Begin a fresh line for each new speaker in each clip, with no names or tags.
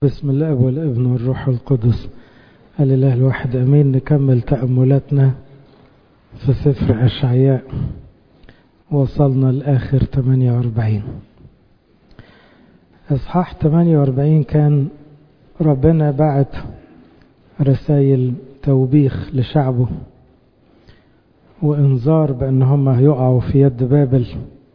بسم الله والابن والروح القدس الإله الواحد أمين نكمل تأملاتنا في سفر أشعياء وصلنا لآخر 48 إصحاح 48 كان ربنا بعت رسائل توبيخ لشعبه وإنذار بأن هم هيقعوا في يد بابل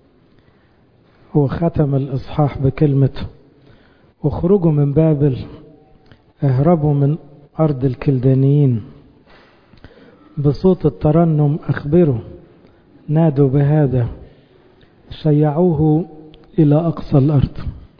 وختم الإصحاح بكلمة اخرجوا من بابل اهربوا من أرض الكلدانيين بصوت الترنم أخبروا نادوا بهذا شيعوه إلى أقصى الأرض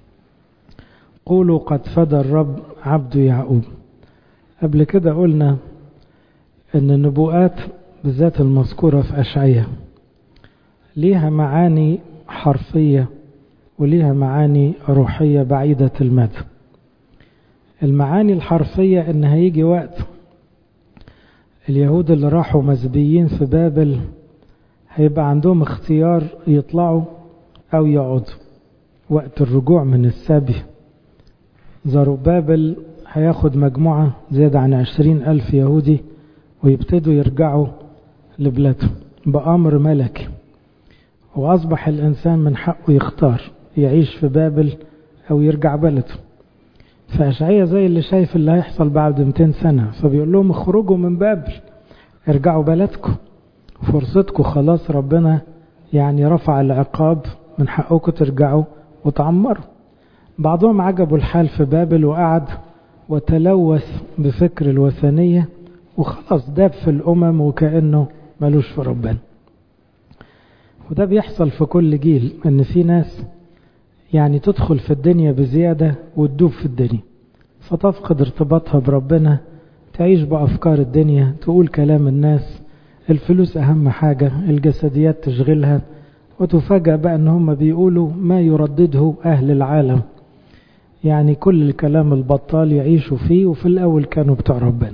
قولوا قد فدى الرب عبد يعقوب قبل كده قلنا أن النبوءات بالذات المذكورة في أشعية ليها معاني حرفية وليها معاني روحية بعيدة المدى المعاني الحرفية ان هيجي وقت اليهود اللي راحوا مزبيين في بابل هيبقى عندهم اختيار يطلعوا او يقعدوا وقت الرجوع من السبي بابل هياخد مجموعة زيادة عن عشرين ألف يهودي ويبتدوا يرجعوا لبلادهم بأمر ملكي وأصبح الإنسان من حقه يختار يعيش في بابل أو يرجع بلده فأشعية زي اللي شايف اللي هيحصل بعد 200 سنة فبيقول لهم اخرجوا من بابل ارجعوا بلدكم فرصتكم خلاص ربنا يعني رفع العقاب من حقكم ترجعوا وتعمروا بعضهم عجبوا الحال في بابل وقعد وتلوث بفكر الوثنية وخلاص داب في الأمم وكأنه ملوش في ربنا وده بيحصل في كل جيل ان في ناس يعني تدخل في الدنيا بزيادة وتدوب في الدنيا فتفقد ارتباطها بربنا تعيش بأفكار الدنيا تقول كلام الناس الفلوس أهم حاجة الجسديات تشغلها وتفاجأ بقى ان هم بيقولوا ما يردده أهل العالم يعني كل الكلام البطال يعيشوا فيه وفي الأول كانوا بتوع ربنا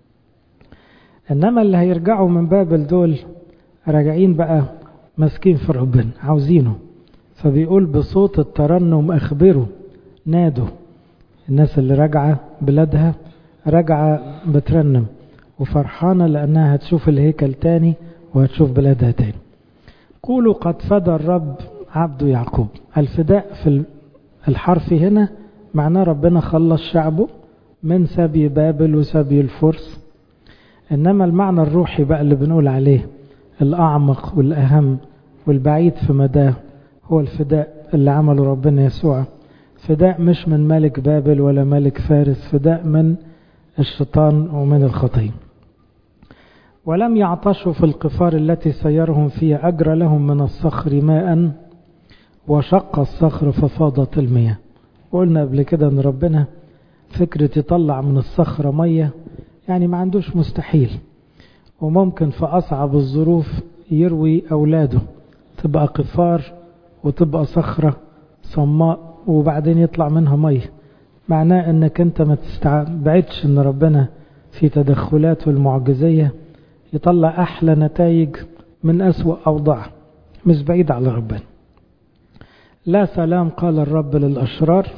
إنما اللي هيرجعوا من بابل دول راجعين بقى ماسكين في ربنا عاوزينه فبيقول بصوت الترنم أخبروا نادوا الناس اللي راجعة بلادها راجعة بترنم وفرحانة لأنها هتشوف الهيكل تاني وهتشوف بلادها تاني قولوا قد فدى الرب عبد يعقوب الفداء في الحرف هنا معناه ربنا خلص شعبه من سبي بابل وسبي الفرس إنما المعنى الروحي بقى اللي بنقول عليه الأعمق والأهم والبعيد في مداه هو الفداء اللي عمله ربنا يسوع فداء مش من ملك بابل ولا ملك فارس فداء من الشيطان ومن الخطية ولم يعطشوا في القفار التي سيرهم فيها أجرى لهم من الصخر ماء وشق الصخر ففاضت المياه وقلنا قبل كده ان ربنا فكرة يطلع من الصخرة مية يعني ما عندوش مستحيل وممكن في أصعب الظروف يروي أولاده تبقى قفار وتبقى صخرة صماء وبعدين يطلع منها مية معناه انك انت ما تستبعدش ان ربنا في تدخلاته المعجزية يطلع احلى نتائج من اسوأ اوضاع مش بعيد على ربنا لا سلام قال الرب للاشرار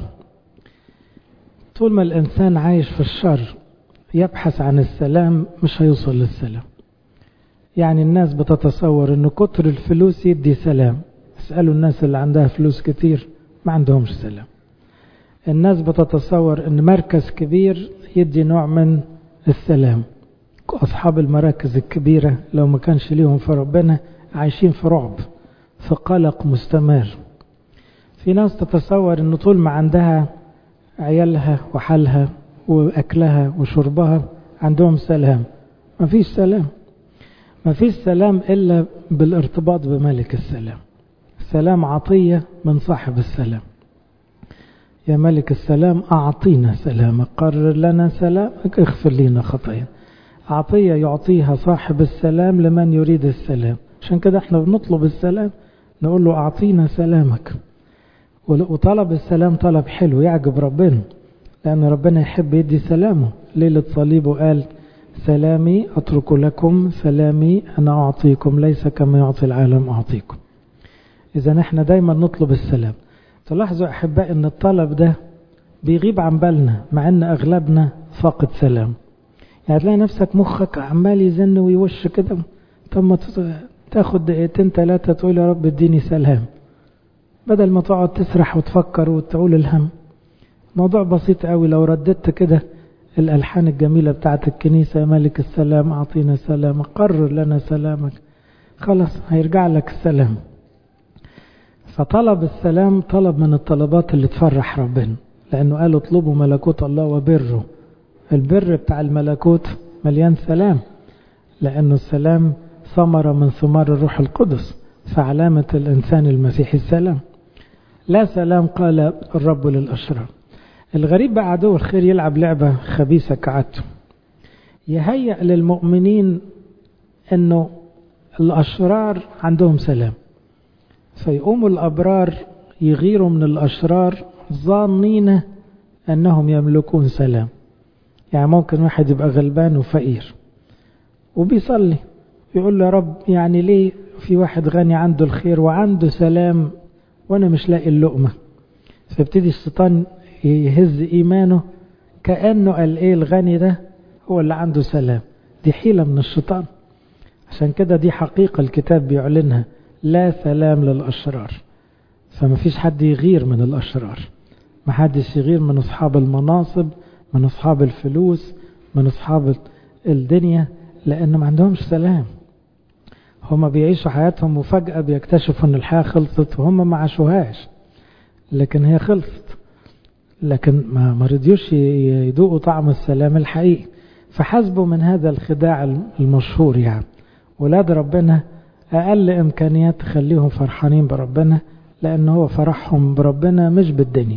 طول ما الانسان عايش في الشر يبحث عن السلام مش هيوصل للسلام يعني الناس بتتصور ان كتر الفلوس يدي سلام اسألوا الناس اللي عندها فلوس كتير ما عندهمش سلام الناس بتتصور ان مركز كبير يدي نوع من السلام اصحاب المراكز الكبيرة لو ما كانش ليهم في ربنا عايشين في رعب في قلق مستمر في ناس تتصور ان طول ما عندها عيالها وحالها واكلها وشربها عندهم سلام ما فيش سلام ما فيش سلام إلا بالارتباط بملك السلام السلام عطية من صاحب السلام يا ملك السلام أعطينا سلامك قرر لنا سلامك اغفر لنا خطايا عطية يعطيها صاحب السلام لمن يريد السلام عشان كده احنا بنطلب السلام نقول له أعطينا سلامك وطلب السلام طلب حلو يعجب ربنا لأن ربنا يحب يدي سلامه ليلة صليبه قال سلامي أترك لكم سلامي أنا أعطيكم ليس كما يعطي العالم أعطيكم إذا احنا دايما نطلب السلام تلاحظوا أحباء أن الطلب ده بيغيب عن بالنا مع ان اغلبنا فاقد سلام يعني تلاقي نفسك مخك عمال يزن ويوش كده طب ما تاخد دقيقتين ثلاثة تقول يا رب اديني سلام بدل ما تقعد تسرح وتفكر وتقول الهم موضوع بسيط قوي لو رددت كده الألحان الجميلة بتاعت الكنيسة يا ملك السلام أعطينا سلامك قرر لنا سلامك خلاص هيرجع لك السلام فطلب السلام طلب من الطلبات اللي تفرح ربنا لأنه قال اطلبوا ملكوت الله وبره البر بتاع الملكوت مليان سلام لأنه السلام ثمرة من ثمار الروح القدس فعلامة الإنسان المسيحي السلام لا سلام قال الرب للأشرار الغريب بقى عدو الخير يلعب لعبة خبيثة كعادته يهيأ للمؤمنين أنه الأشرار عندهم سلام فيقوموا الأبرار يغيروا من الأشرار ظانين أنهم يملكون سلام يعني ممكن واحد يبقى غلبان وفقير وبيصلي يقول له يا رب يعني ليه في واحد غني عنده الخير وعنده سلام وانا مش لاقي اللقمة فيبتدي الشيطان يهز ايمانه كأنه قال ايه الغني ده هو اللي عنده سلام دي حيلة من الشيطان عشان كده دي حقيقة الكتاب بيعلنها لا سلام للأشرار فما فيش حد يغير من الأشرار ما حدش يغير من أصحاب المناصب من أصحاب الفلوس من أصحاب الدنيا لأن ما عندهمش سلام هما بيعيشوا حياتهم وفجأة بيكتشفوا أن الحياة خلصت وهم ما عاشوهاش لكن هي خلصت لكن ما ما رضيوش يذوقوا طعم السلام الحقيقي فحسبوا من هذا الخداع المشهور يعني ولاد ربنا أقل إمكانيات تخليهم فرحانين بربنا لأن هو فرحهم بربنا مش بالدنيا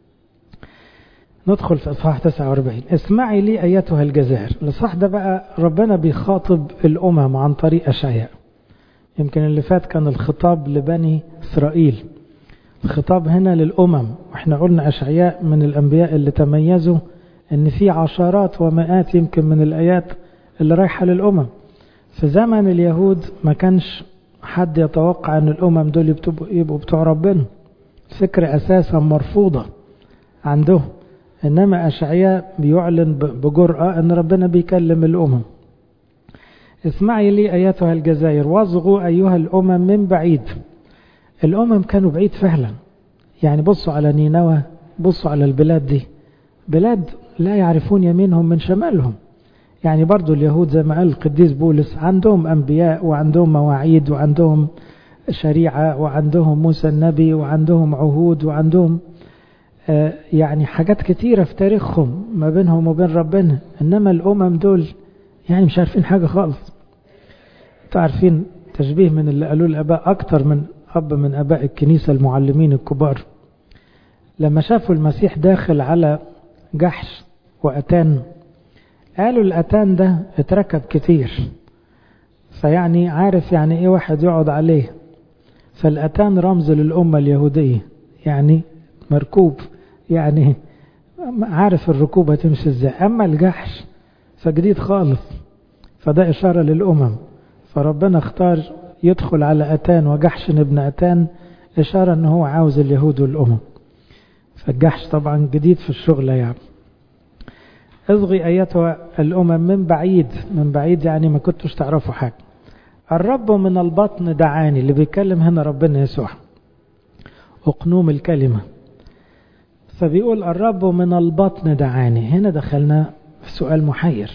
ندخل في إصحاح 49 اسمعي لي أيتها الجزائر الإصحاح ده بقى ربنا بيخاطب الأمم عن طريق أشعياء يمكن اللي فات كان الخطاب لبني إسرائيل الخطاب هنا للأمم واحنا قلنا أشعياء من الأنبياء اللي تميزوا ان في عشرات ومئات يمكن من الآيات اللي رايحة للأمم في زمن اليهود ما كانش حد يتوقع ان الأمم دول يبقوا بتوع ربنا فكرة أساسا مرفوضة عندهم إنما أشعياء بيعلن بجرأة أن ربنا بيكلم الأمم اسمعي لي أيتها الجزائر واصغوا أيها الأمم من بعيد الأمم كانوا بعيد فعلا يعني بصوا على نينوى بصوا على البلاد دي بلاد لا يعرفون يمينهم من شمالهم يعني برضو اليهود زي ما قال القديس بولس عندهم أنبياء وعندهم مواعيد وعندهم شريعة وعندهم موسى النبي وعندهم عهود وعندهم آه يعني حاجات كتيرة في تاريخهم ما بينهم وبين ربنا إنما الأمم دول يعني مش عارفين حاجة خالص تعرفين تشبيه من اللي قالوه الآباء أكتر من أب من أباء الكنيسة المعلمين الكبار لما شافوا المسيح داخل على جحش وأتان قالوا الأتان ده اتركب كتير فيعني عارف يعني ايه واحد يقعد عليه فالأتان رمز للأمة اليهودية يعني مركوب يعني عارف الركوبة تمشي ازاي أما الجحش فجديد خالص فده إشارة للأمم فربنا اختار يدخل على أتان وجحش ابن أتان إشارة أنه هو عاوز اليهود والأمم فالجحش طبعا جديد في الشغل يعني اصغي أيتها الأمم من بعيد من بعيد يعني ما كنتوش تعرفوا حاجة الرب من البطن دعاني اللي بيتكلم هنا ربنا يسوع أقنوم الكلمة فبيقول الرب من البطن دعاني هنا دخلنا في سؤال محير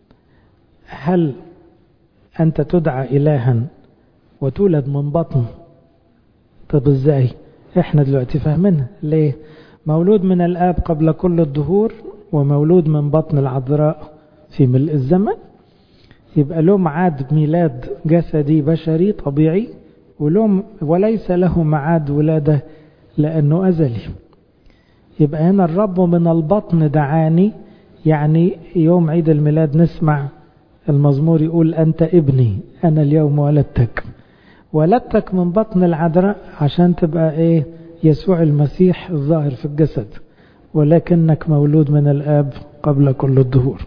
هل أنت تدعى إلها وتولد من بطن طب ازاي احنا دلوقتي فاهمينها ليه مولود من الآب قبل كل الدهور ومولود من بطن العذراء في ملء الزمن يبقى له معاد ميلاد جسدي بشري طبيعي ولهم وليس له معاد ولادة لأنه أزلي يبقى هنا الرب من البطن دعاني يعني يوم عيد الميلاد نسمع المزمور يقول أنت ابني أنا اليوم ولدتك ولدتك من بطن العذراء عشان تبقى إيه يسوع المسيح الظاهر في الجسد ولكنك مولود من الآب قبل كل الدهور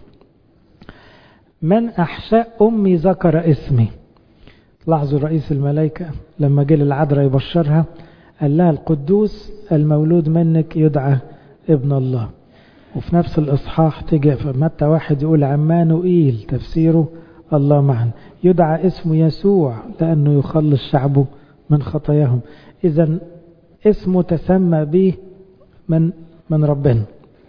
من أحشاء أمي ذكر اسمي لاحظوا رئيس الملائكة لما جه للعذراء يبشرها قال لها القدوس المولود منك يدعى ابن الله وفي نفس الإصحاح تيجي في متى واحد يقول عمانوئيل تفسيره الله معنا يدعى اسمه يسوع لأنه يخلص شعبه من خطاياهم إذا اسمه تسمى به من من ربنا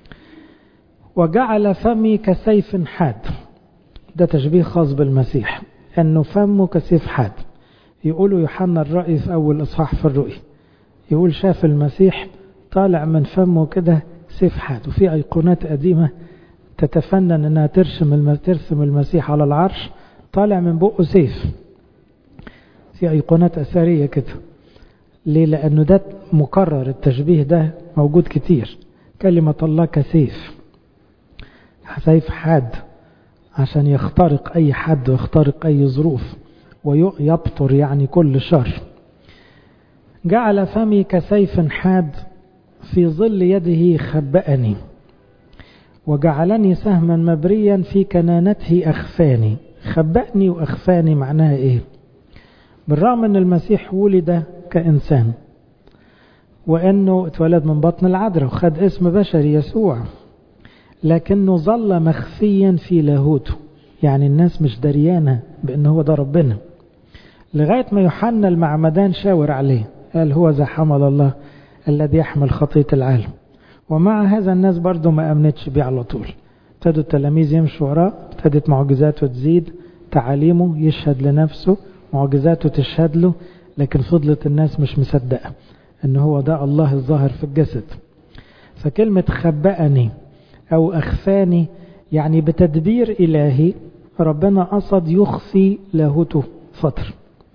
وجعل فمي كسيف حاد ده تشبيه خاص بالمسيح أنه فمه كسيف حاد يقولوا يوحنا الرأي في أول إصحاح في الرؤيا يقول شاف المسيح طالع من فمه كده سيف حاد وفي أيقونات قديمة تتفنن أنها ترسم ترسم المسيح على العرش طالع من بقه سيف في أيقونات أثرية كده ليه لأنه ده مكرر التشبيه ده موجود كتير كلمة الله كسيف سيف حاد عشان يخترق أي حد ويخترق أي ظروف ويبطر يعني كل شر جعل فمي كسيف حاد في ظل يده خبأني وجعلني سهما مبريا في كنانته أخفاني خبأني وأخفاني معناها إيه بالرغم أن المسيح ولد كإنسان وأنه اتولد من بطن العذراء وخد اسم بشري يسوع لكنه ظل مخفيا في لاهوته يعني الناس مش دريانة بأن هو ده ربنا لغاية ما يوحنا المعمدان شاور عليه قال هو ذا حمل الله الذي يحمل خطية العالم ومع هذا الناس برضو ما أمنتش بيه على طول ابتدوا التلاميذ يمشوا وراه ابتدت معجزاته تزيد تعاليمه يشهد لنفسه معجزاته تشهد له لكن فضلت الناس مش مصدقة ان هو ده الله الظاهر في الجسد فكلمة خبأني او اخفاني يعني بتدبير الهي ربنا قصد يخفي لاهوته فترة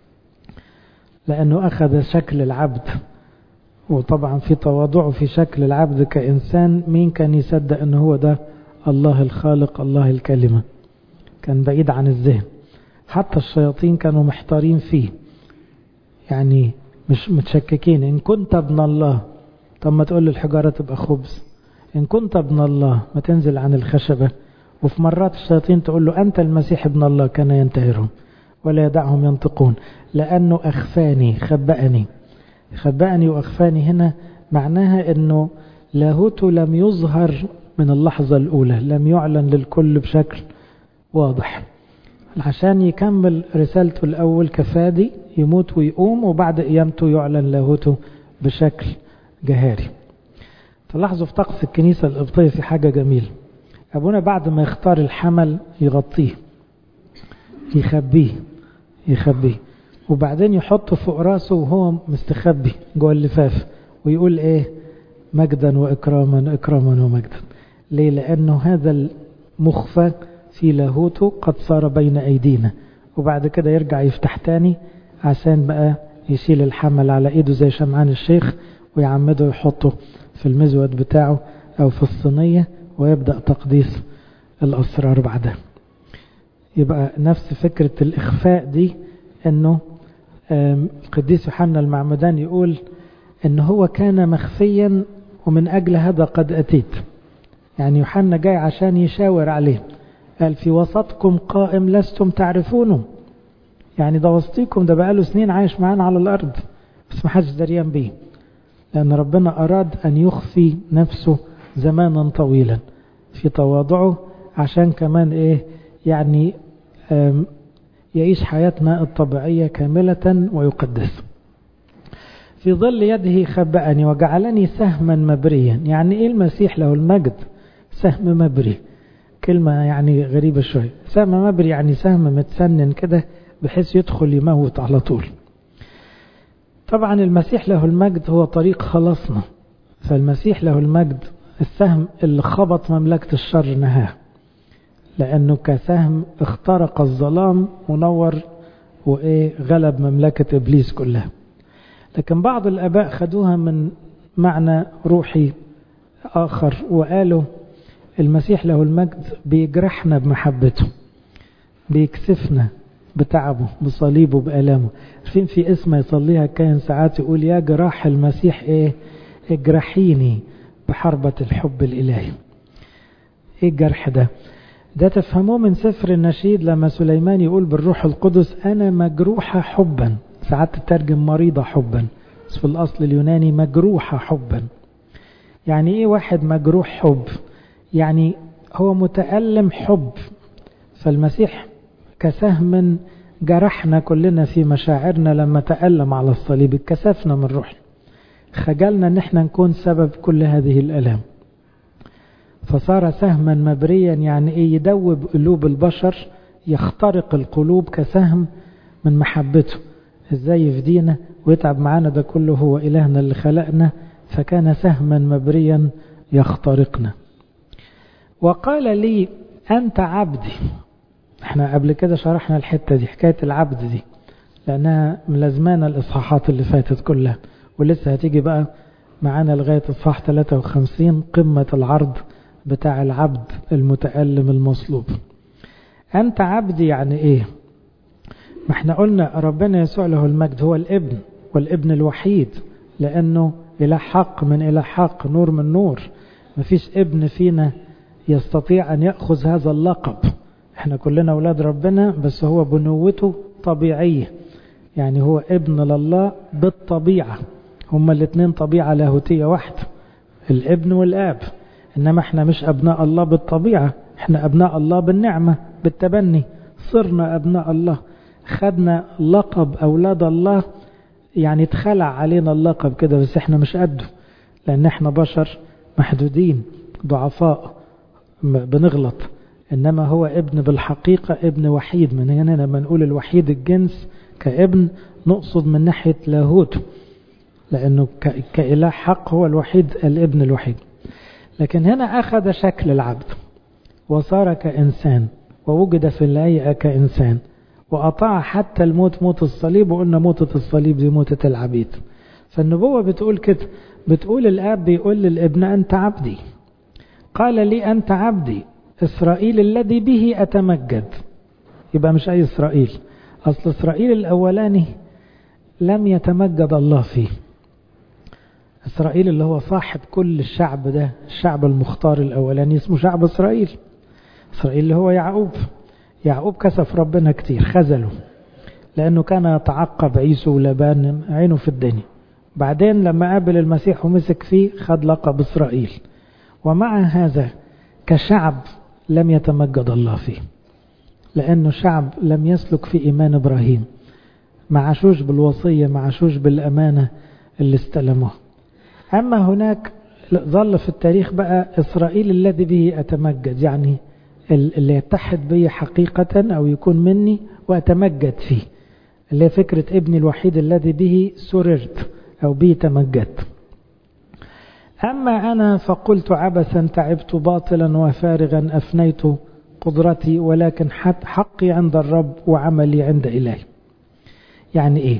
لانه اخذ شكل العبد وطبعا في تواضعه في شكل العبد كإنسان مين كان يصدق ان هو ده الله الخالق الله الكلمة كان بعيد عن الذهن حتى الشياطين كانوا محتارين فيه يعني مش متشككين إن كنت ابن الله طب ما تقول الحجارة تبقى خبز إن كنت ابن الله ما تنزل عن الخشبة وفي مرات الشياطين تقول له أنت المسيح ابن الله كان ينتهرهم ولا يدعهم ينطقون لأنه أخفاني خبأني خبأني وأخفاني هنا معناها أنه لاهوته لم يظهر من اللحظة الأولى لم يعلن للكل بشكل واضح عشان يكمل رسالته الأول كفادي يموت ويقوم وبعد قيامته يعلن لاهوته بشكل جهاري تلاحظوا في طقس الكنيسة القبطية في حاجة جميلة أبونا بعد ما يختار الحمل يغطيه يخبيه يخبيه وبعدين يحطه فوق راسه وهو مستخبي جوه اللفاف ويقول ايه مجدا واكراما اكراما ومجدا ليه لانه هذا المخفى في لاهوته قد صار بين ايدينا وبعد كده يرجع يفتح تاني عشان بقى يشيل الحمل على ايده زي شمعان الشيخ ويعمده يحطه في المزود بتاعه او في الصينية ويبدأ تقديس الاسرار بعدها يبقى نفس فكرة الاخفاء دي انه القديس يوحنا المعمدان يقول ان هو كان مخفيا ومن اجل هذا قد اتيت يعني يوحنا جاي عشان يشاور عليه قال في وسطكم قائم لستم تعرفونه يعني ده وسطيكم ده بقاله سنين عايش معانا على الارض بس ما حدش دريان بيه لان ربنا اراد ان يخفي نفسه زمانا طويلا في تواضعه عشان كمان ايه يعني يعيش حياتنا الطبيعية كاملة ويقدس في ظل يده خبأني وجعلني سهما مبريا يعني ايه المسيح له المجد سهم مبري كلمة يعني غريبة شوية سهم مبري يعني سهم متسنن كده بحيث يدخل يموت على طول طبعا المسيح له المجد هو طريق خلاصنا فالمسيح له المجد السهم اللي خبط مملكة الشر نهاه لأنه كسهم اخترق الظلام ونور وإيه غلب مملكة إبليس كلها لكن بعض الآباء خدوها من معنى روحي آخر وقالوا المسيح له المجد بيجرحنا بمحبته بيكسفنا بتعبه بصليبه بألامه عارفين في اسم يصليها كان ساعات يقول يا جراح المسيح ايه اجرحيني بحربة الحب الإلهي ايه الجرح ده ده تفهموه من سفر النشيد لما سليمان يقول بالروح القدس أنا مجروحة حبا ساعات تترجم مريضة حبا بس في الأصل اليوناني مجروحة حبا يعني إيه واحد مجروح حب يعني هو متألم حب فالمسيح كسهم جرحنا كلنا في مشاعرنا لما تألم على الصليب اتكسفنا من روحنا خجلنا ان احنا نكون سبب كل هذه الالام فصار سهما مبريا يعني ايه يدوب قلوب البشر يخترق القلوب كسهم من محبته ازاي يفدينا ويتعب معانا ده كله هو الهنا اللي خلقنا فكان سهما مبريا يخترقنا وقال لي انت عبدي احنا قبل كده شرحنا الحتة دي حكاية العبد دي لانها ملازمانا الاصحاحات اللي فاتت كلها ولسه هتيجي بقى معانا لغاية اصحاح 53 قمة العرض بتاع العبد المتألم المصلوب أنت عبدي يعني إيه ما احنا قلنا ربنا يسوع له المجد هو الابن والابن الوحيد لأنه إلى حق من إلى حق نور من نور مفيش ابن فينا يستطيع أن يأخذ هذا اللقب احنا كلنا أولاد ربنا بس هو بنوته طبيعية يعني هو ابن لله بالطبيعة هما الاثنين طبيعة لاهوتية واحدة الابن والآب إنما احنا مش أبناء الله بالطبيعة احنا أبناء الله بالنعمة بالتبني صرنا أبناء الله خدنا لقب أولاد الله يعني اتخلع علينا اللقب كده بس احنا مش قده لأن احنا بشر محدودين ضعفاء بنغلط إنما هو ابن بالحقيقة ابن وحيد من هنا لما نقول الوحيد الجنس كابن نقصد من ناحية لاهوته لأنه كإله حق هو الوحيد الابن الوحيد لكن هنا أخذ شكل العبد وصار كإنسان ووجد في الهيئة كإنسان وأطاع حتى الموت موت الصليب وقلنا موتة الصليب دي موتة العبيد فالنبوة بتقول كده بتقول الآب بيقول للابن أنت عبدي قال لي أنت عبدي إسرائيل الذي به أتمجد يبقى مش أي إسرائيل أصل إسرائيل الأولاني لم يتمجد الله فيه إسرائيل اللي هو صاحب كل الشعب ده الشعب المختار الأولاني اسمه شعب إسرائيل إسرائيل اللي هو يعقوب يعقوب كسف ربنا كتير خذله لأنه كان يتعقب عيسو ولبان عينه في الدنيا بعدين لما قابل المسيح ومسك فيه خد لقب إسرائيل ومع هذا كشعب لم يتمجد الله فيه لأنه شعب لم يسلك في إيمان إبراهيم ما عاشوش بالوصية ما عاشوش بالأمانة اللي استلموها أما هناك ظل في التاريخ بقى إسرائيل الذي به أتمجد يعني اللي يتحد بي حقيقة أو يكون مني وأتمجد فيه اللي هي فكرة ابني الوحيد الذي به سررت أو به تمجدت أما أنا فقلت عبثا تعبت باطلا وفارغا أفنيت قدرتي ولكن حقي عند الرب وعملي عند إلهي يعني إيه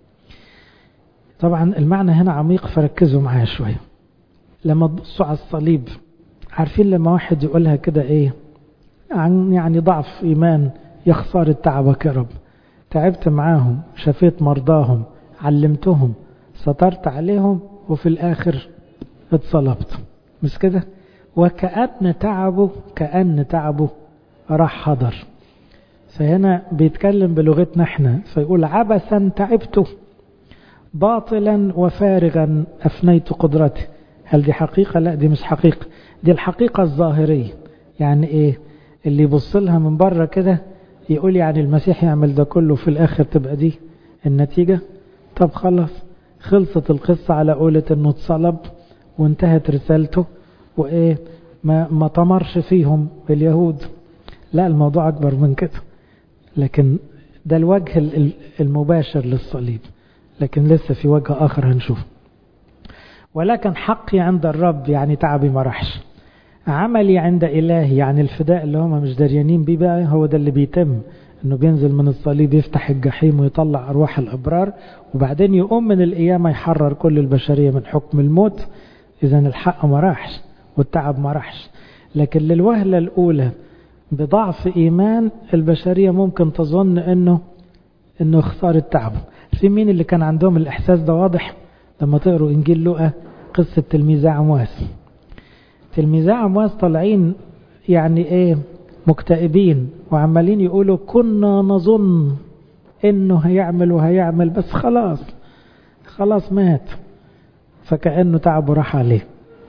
طبعا المعنى هنا عميق فركزوا معايا شوية لما تبصوا على الصليب عارفين لما واحد يقولها كده ايه عن يعني ضعف ايمان يا خسارة تعبك يا رب تعبت معاهم شفيت مرضاهم علمتهم سترت عليهم وفي الاخر اتصلبت مش كده وكأن تعبه كأن تعبه راح حضر فهنا بيتكلم بلغتنا احنا فيقول عبثا تعبته باطلا وفارغا أفنيت قدرتي هل دي حقيقة لا دي مش حقيقة دي الحقيقة الظاهرية يعني ايه اللي يبص لها من بره كده يقول يعني المسيح يعمل ده كله في الآخر تبقى دي النتيجة طب خلاص خلصت القصة على قولة انه اتصلب وانتهت رسالته وايه ما, ما طمرش فيهم اليهود لا الموضوع أكبر من كده لكن ده الوجه المباشر للصليب لكن لسه في وجه آخر هنشوف ولكن حقي عند الرب يعني تعبي ما راحش عملي عند إلهي يعني الفداء اللي هم مش دريانين بيه بقى هو ده اللي بيتم انه بينزل من الصليب يفتح الجحيم ويطلع ارواح الابرار وبعدين يقوم من القيامه يحرر كل البشريه من حكم الموت اذا الحق ما راحش والتعب ما راحش لكن للوهله الاولى بضعف ايمان البشريه ممكن تظن انه انه خساره تعبه في مين اللي كان عندهم الاحساس ده واضح لما تقروا انجيل لوقا قصه تلميذي عمواس تلميذي عمواس طالعين يعني ايه مكتئبين وعمالين يقولوا كنا نظن انه هيعمل وهيعمل بس خلاص خلاص مات فكأنه تعبه راح عليه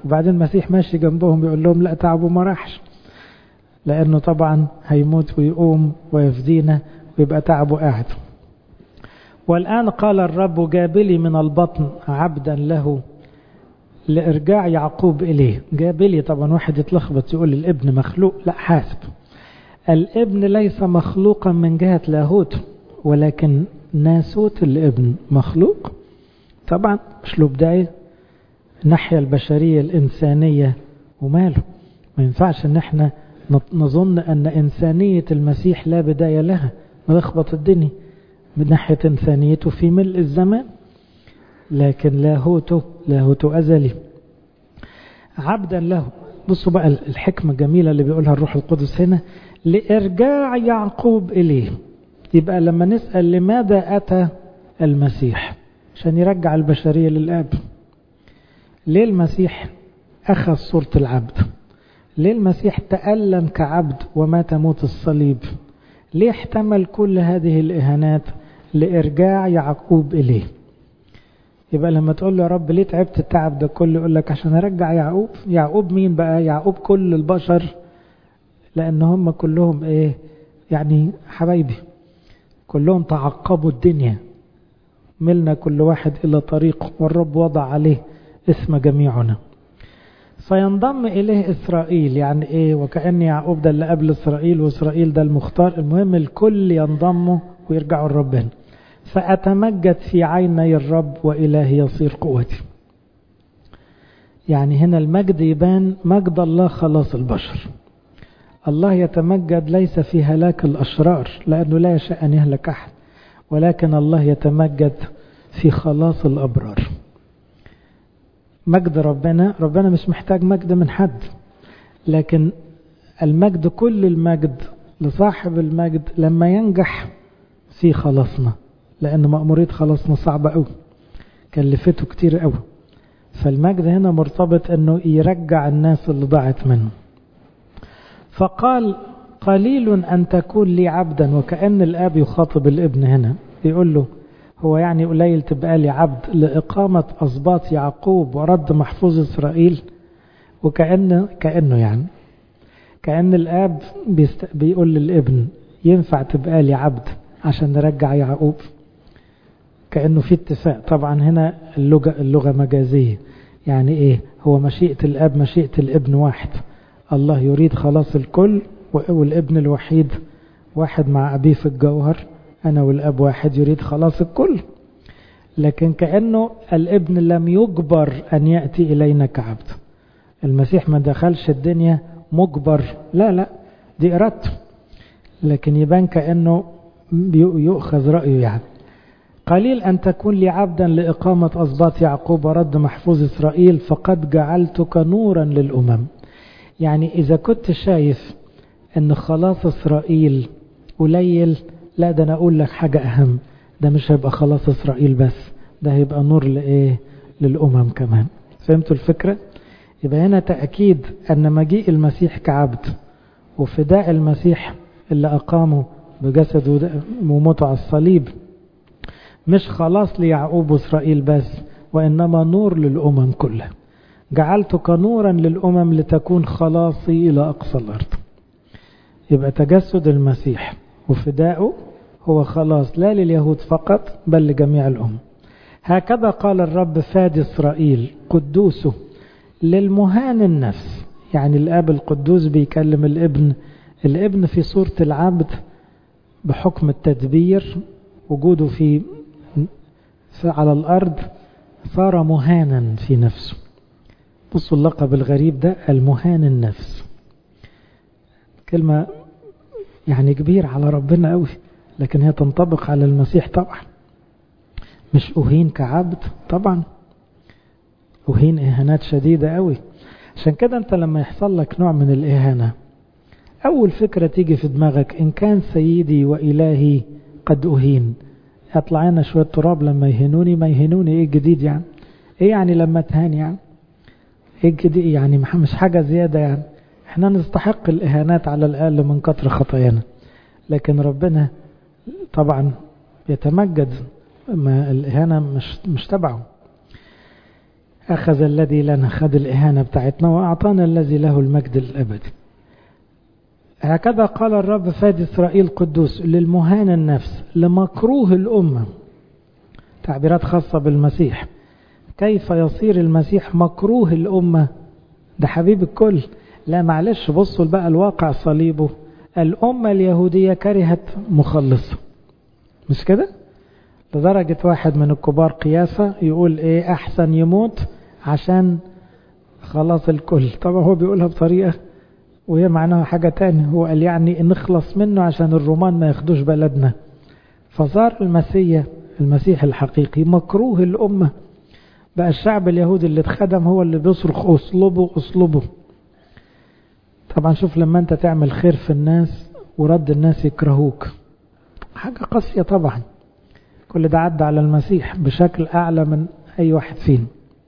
وبعدين المسيح ماشي جنبهم يقول لهم لا تعبوا ما راحش لأنه طبعا هيموت ويقوم ويفدينا ويبقى تعبه قاعد والآن قال الرب جابلي من البطن عبدا له لإرجاع يعقوب إليه جابلي طبعا واحد يتلخبط يقول الابن مخلوق لا حاسب الابن ليس مخلوقا من جهة لاهوته ولكن ناسوت الابن مخلوق طبعا مش له بداية الناحية البشرية الإنسانية وماله ما ينفعش ان احنا نظن ان إنسانية المسيح لا بداية لها نلخبط الدنيا من ناحية إنسانيته في ملء الزمان لكن لاهوته لاهوته أزلي عبدا له بصوا بقى الحكمة الجميلة اللي بيقولها الروح القدس هنا لإرجاع يعقوب إليه يبقى لما نسأل لماذا أتى المسيح عشان يرجع البشرية للآب ليه المسيح أخذ صورة العبد ليه المسيح تألم كعبد ومات موت الصليب ليه احتمل كل هذه الإهانات لإرجاع يعقوب إليه يبقى لما تقول له يا رب ليه تعبت التعب ده كله يقول لك عشان أرجع يعقوب يعقوب مين بقى يعقوب كل البشر لأن هم كلهم إيه يعني حبايبي كلهم تعقبوا الدنيا ملنا كل واحد إلى طريقه والرب وضع عليه اسم جميعنا فينضم إليه إسرائيل يعني إيه وكأن يعقوب ده اللي قبل إسرائيل وإسرائيل ده المختار المهم الكل ينضموا ويرجعوا لربنا فأتمجد في عيني الرب وإلهي يصير قوتي يعني هنا المجد يبان مجد الله خلاص البشر الله يتمجد ليس في هلاك الأشرار لأنه لا يشاء أن يهلك أحد ولكن الله يتمجد في خلاص الأبرار مجد ربنا ربنا مش محتاج مجد من حد لكن المجد كل المجد لصاحب المجد لما ينجح في خلاصنا لأن مأمورية خلاصنا صعبة أوي كلفته كتير أوي فالمجد هنا مرتبط أنه يرجع الناس اللي ضاعت منه فقال قليل أن تكون لي عبدا وكأن الآب يخاطب الابن هنا يقول له هو يعني قليل تبقى لي عبد لإقامة أسباط يعقوب ورد محفوظ إسرائيل وكأن كأنه يعني كأن الآب بيست... بيقول للابن ينفع تبقى لي عبد عشان نرجع يعقوب كأنه في اتفاق طبعا هنا اللغة, اللغة مجازية يعني ايه هو مشيئة الآب مشيئة الابن واحد الله يريد خلاص الكل والابن الوحيد واحد مع أبيه في الجوهر أنا والأب واحد يريد خلاص الكل لكن كأنه الابن لم يجبر أن يأتي إلينا كعبد المسيح ما دخلش الدنيا مجبر لا لا دي إرادته لكن يبان كأنه يؤخذ رأيه يعني قليل أن تكون لي عبدا لإقامة أسباط يعقوب ورد محفوظ إسرائيل فقد جعلتك نورا للأمم يعني إذا كنت شايف أن خلاص إسرائيل قليل لا ده أنا أقول لك حاجة أهم ده مش هيبقى خلاص إسرائيل بس ده هيبقى نور لإيه للأمم كمان فهمتوا الفكرة يبقى هنا تأكيد أن مجيء المسيح كعبد وفداء المسيح اللي أقامه بجسده وموته على الصليب مش خلاص ليعقوب وإسرائيل بس وإنما نور للأمم كلها جعلتك نورا للأمم لتكون خلاصي إلى أقصى الأرض يبقى تجسد المسيح وفداؤه هو خلاص لا لليهود فقط بل لجميع الأمم هكذا قال الرب فادي إسرائيل قدوسه للمهان النفس يعني الآب القدوس بيكلم الابن الابن في صورة العبد بحكم التدبير وجوده في على الأرض صار مهانا في نفسه بصوا اللقب الغريب ده المهان النفس كلمة يعني كبير على ربنا قوي لكن هي تنطبق على المسيح طبعا مش أهين كعبد طبعا أهين إهانات شديدة قوي عشان كده أنت لما يحصل لك نوع من الإهانة أول فكرة تيجي في دماغك إن كان سيدي وإلهي قد أهين يطلع لنا شوية تراب لما يهنوني ما يهنوني إيه الجديد يعني إيه يعني لما تهان يعني إيه الجديد يعني مش حاجة زيادة يعني احنا نستحق الإهانات على الأقل من كتر خطايانا لكن ربنا طبعا يتمجد ما الإهانة مش, مش تبعه أخذ الذي لنا خد الإهانة بتاعتنا وأعطانا الذي له المجد الأبدي هكذا قال الرب فادي إسرائيل قدوس للمهان النفس لمكروه الأمة تعبيرات خاصة بالمسيح كيف يصير المسيح مكروه الأمة ده حبيب الكل لا معلش بصوا بقى الواقع صليبه الأمة اليهودية كرهت مخلصة مش كده لدرجة واحد من الكبار قياسة يقول ايه احسن يموت عشان خلاص الكل طبعا هو بيقولها بطريقة وهي معناها حاجة تانية هو قال يعني نخلص منه عشان الرومان ما ياخدوش بلدنا فصار المسيح المسيح الحقيقي مكروه الأمة بقى الشعب اليهودي اللي اتخدم هو اللي بيصرخ اصلبه اصلبه طبعا شوف لما انت تعمل خير في الناس ورد الناس يكرهوك حاجة قاسية طبعا كل ده عدى على المسيح بشكل أعلى من أي واحد فينا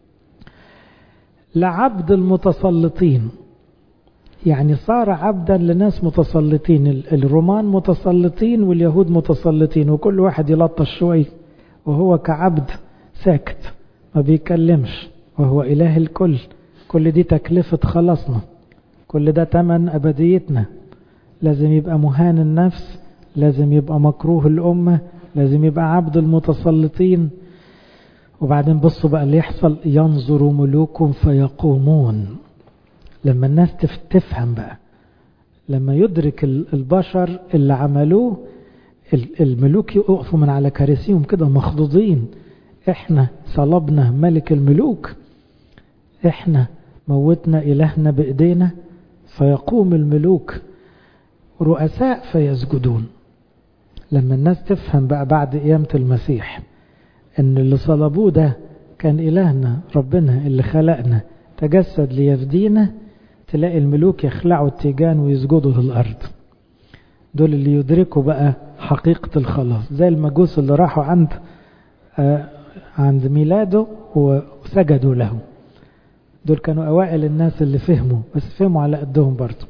لعبد المتسلطين يعني صار عبدا لناس متسلطين الرومان متسلطين واليهود متسلطين وكل واحد يلطش شوي وهو كعبد ساكت ما بيكلمش وهو إله الكل كل دي تكلفة خلاصنا كل ده تمن أبديتنا لازم يبقى مهان النفس لازم يبقى مكروه الأمة لازم يبقى عبد المتسلطين وبعدين بصوا بقى اللي يحصل ينظر ملوكهم فيقومون لما الناس تفهم بقى لما يدرك البشر اللي عملوه الملوك يقفوا من على كراسيهم كده مخضوضين احنا صلبنا ملك الملوك احنا موتنا إلهنا بإيدينا فيقوم الملوك رؤساء فيسجدون لما الناس تفهم بقى بعد قيامة المسيح ان اللي صلبوه ده كان إلهنا ربنا اللي خلقنا تجسد ليفدينا تلاقي الملوك يخلعوا التيجان ويسجدوا للأرض دول اللي يدركوا بقى حقيقة الخلاص زي المجوس اللي راحوا عند آه عند ميلاده وسجدوا له دول كانوا أوائل الناس اللي فهموا بس فهموا على قدهم برضه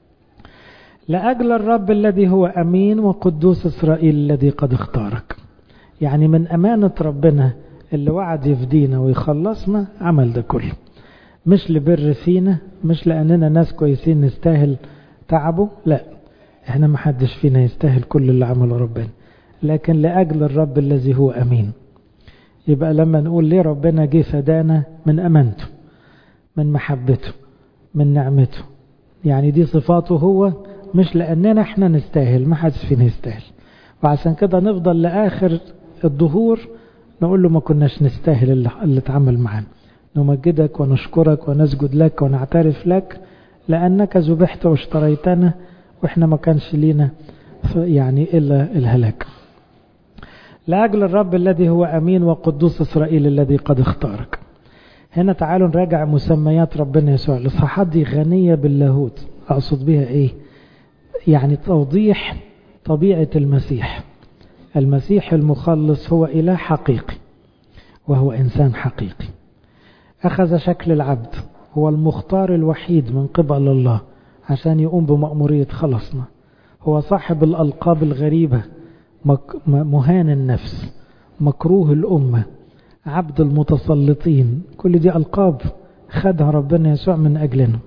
لأجل الرب الذي هو أمين وقدوس إسرائيل الذي قد اختارك يعني من أمانة ربنا اللي وعد يفدينا ويخلصنا عمل ده كله مش لبر فينا مش لأننا ناس كويسين نستاهل تعبه لا احنا ما حدش فينا يستاهل كل اللي عمله ربنا لكن لأجل الرب الذي هو أمين يبقى لما نقول ليه ربنا جه فدانا من أمانته من محبته من نعمته يعني دي صفاته هو مش لأننا احنا نستاهل ما حدش فينا يستاهل وعشان كده نفضل لآخر الظهور نقول له ما كناش نستاهل اللي, اللي اتعمل معانا نمجدك ونشكرك ونسجد لك ونعترف لك لأنك ذبحت واشتريتنا وإحنا ما كانش لينا يعني إلا الهلاك لأجل الرب الذي هو أمين وقدوس إسرائيل الذي قد اختارك هنا تعالوا نراجع مسميات ربنا يسوع الإصحاحات دي غنية باللاهوت أقصد بها إيه يعني توضيح طبيعة المسيح المسيح المخلص هو إله حقيقي وهو إنسان حقيقي أخذ شكل العبد هو المختار الوحيد من قبل الله عشان يقوم بمأمورية خلصنا هو صاحب الألقاب الغريبة مهان النفس مكروه الأمة عبد المتسلطين كل دي ألقاب خدها ربنا يسوع من أجلنا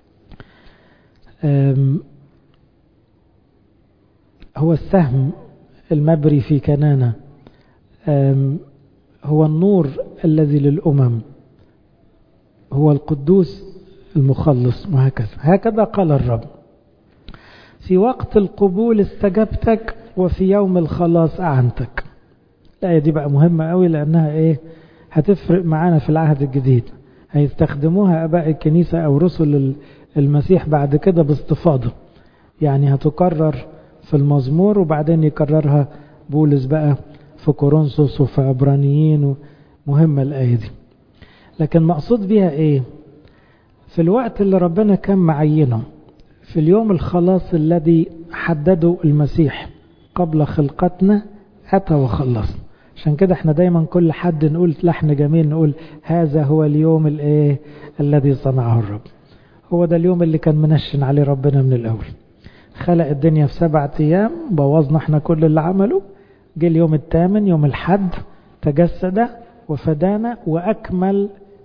هو السهم المبري في كنانة هو النور الذي للأمم هو القدوس المخلص وهكذا هكذا قال الرب في وقت القبول استجبتك وفي يوم الخلاص أعنتك الآية دي بقى مهمة قوي لأنها إيه هتفرق معانا في العهد الجديد هيستخدموها أباء الكنيسة أو رسل المسيح بعد كده باستفاضة يعني هتكرر في المزمور وبعدين يكررها بولس بقى في كورنثوس وفي عبرانيين مهمة الآية دي لكن مقصود بيها إيه في الوقت اللي ربنا كان معينه في اليوم الخلاص الذي حدده المسيح قبل خلقتنا أتى وخلصنا عشان كده احنا دايما كل حد نقول لحن جميل نقول هذا هو اليوم الايه الذي صنعه الرب هو ده اليوم اللي كان منشن عليه ربنا من الاول خلق الدنيا في سبعة ايام بوظنا احنا كل اللي عمله جه اليوم الثامن يوم الحد تجسد وفدانا واكمل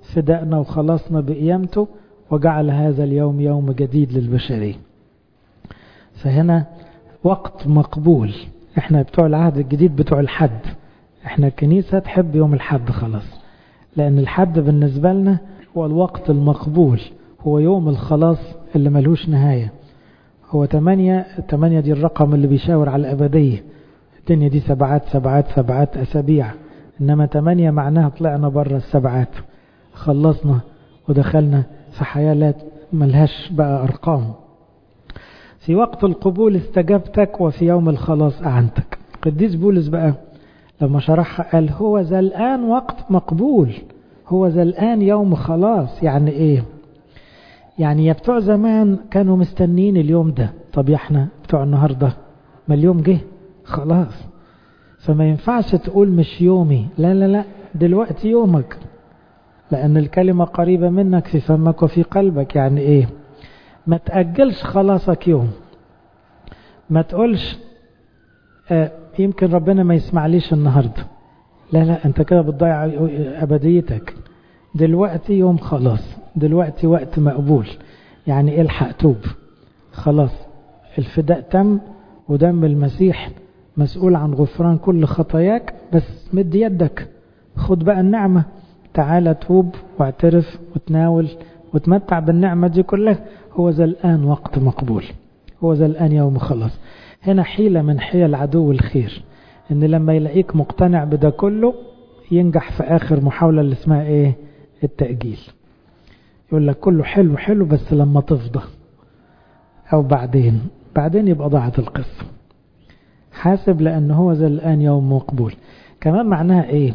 فدائنا وخلصنا بقيامته وجعل هذا اليوم يوم جديد للبشرية فهنا وقت مقبول احنا بتوع العهد الجديد بتوع الحد احنا الكنيسة تحب يوم الحد خلاص لأن الحد بالنسبة لنا هو الوقت المقبول هو يوم الخلاص اللي ملوش نهاية هو تمانية تمانية دي الرقم اللي بيشاور على الأبدية الدنيا دي سبعات سبعات سبعات أسابيع إنما تمانية معناها طلعنا بره السبعات خلصنا ودخلنا في حياة لا ملهاش بقى أرقام في وقت القبول استجبتك وفي يوم الخلاص أعنتك قديس بولس بقى لما شرحها قال هو ذا الآن وقت مقبول هو ذا الآن يوم خلاص يعني إيه يعني يا بتوع زمان كانوا مستنين اليوم ده طب يا احنا بتوع النهاردة ما اليوم جه خلاص فما ينفعش تقول مش يومي لا لا لا دلوقتي يومك لأن الكلمة قريبة منك في فمك وفي قلبك يعني إيه ما تأجلش خلاصك يوم ما تقولش آه يمكن ربنا ما يسمعليش النهاردة لا لا أنت كده بتضيع أبديتك دلوقتي يوم خلاص دلوقتي وقت مقبول يعني الحق توب خلاص الفداء تم ودم المسيح مسؤول عن غفران كل خطاياك بس مد يدك خد بقى النعمة تعالى توب واعترف وتناول وتمتع بالنعمة دي كلها هو ذا الآن وقت مقبول هو ذا الآن يوم خلاص هنا حيلة من حيل عدو الخير ان لما يلاقيك مقتنع بده كله ينجح في آخر محاولة اللي اسمها ايه التأجيل يقول لك كله حلو حلو بس لما تفضى او بعدين بعدين يبقى ضاعت القصة حاسب لأن هو ذا الآن يوم مقبول كمان معناها ايه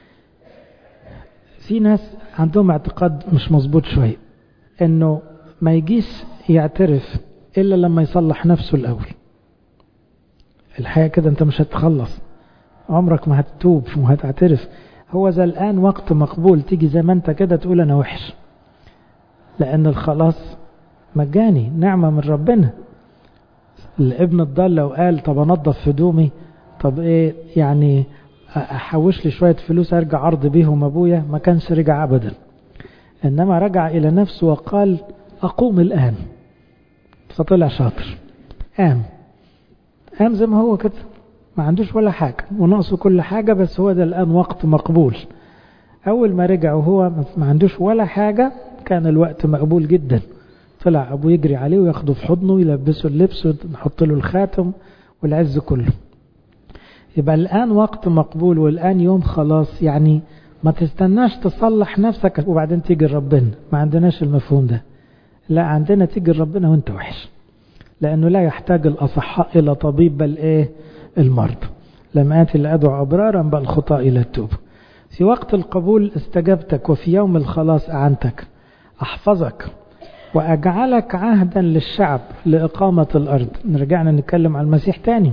في ناس عندهم اعتقاد مش مظبوط شوية انه ما يجيش يعترف الا لما يصلح نفسه الاول الحقيقة كده انت مش هتخلص عمرك ما هتتوب وهتعترف هو ذا الآن وقت مقبول تيجي زي ما انت كده تقول انا وحش لان الخلاص مجاني نعمة من ربنا الابن الضال لو قال طب انضف هدومي طب ايه يعني احوش لي شوية فلوس ارجع عرض بيهم ابويا ما كانش رجع ابدا انما رجع الى نفسه وقال اقوم الان فطلع شاطر قام قام زي ما هو كده ما عندوش ولا حاجة وناقصه كل حاجة بس هو ده الآن وقت مقبول أول ما رجع وهو ما عندوش ولا حاجة كان الوقت مقبول جدا طلع أبوه يجري عليه وياخده في حضنه ويلبسه اللبس ويحط له الخاتم والعز كله يبقى الآن وقت مقبول والآن يوم خلاص يعني ما تستناش تصلح نفسك وبعدين تيجي ربنا ما عندناش المفهوم ده لا عندنا تيجي ربنا وانت وحش لأنه لا يحتاج الأصحاء إلى طبيب بل إيه المرض لم آتي لأدعو أبرارا بل خطاء إلى التوب في وقت القبول استجبتك وفي يوم الخلاص أعنتك أحفظك وأجعلك عهدا للشعب لإقامة الأرض نرجعنا نتكلم عن المسيح تاني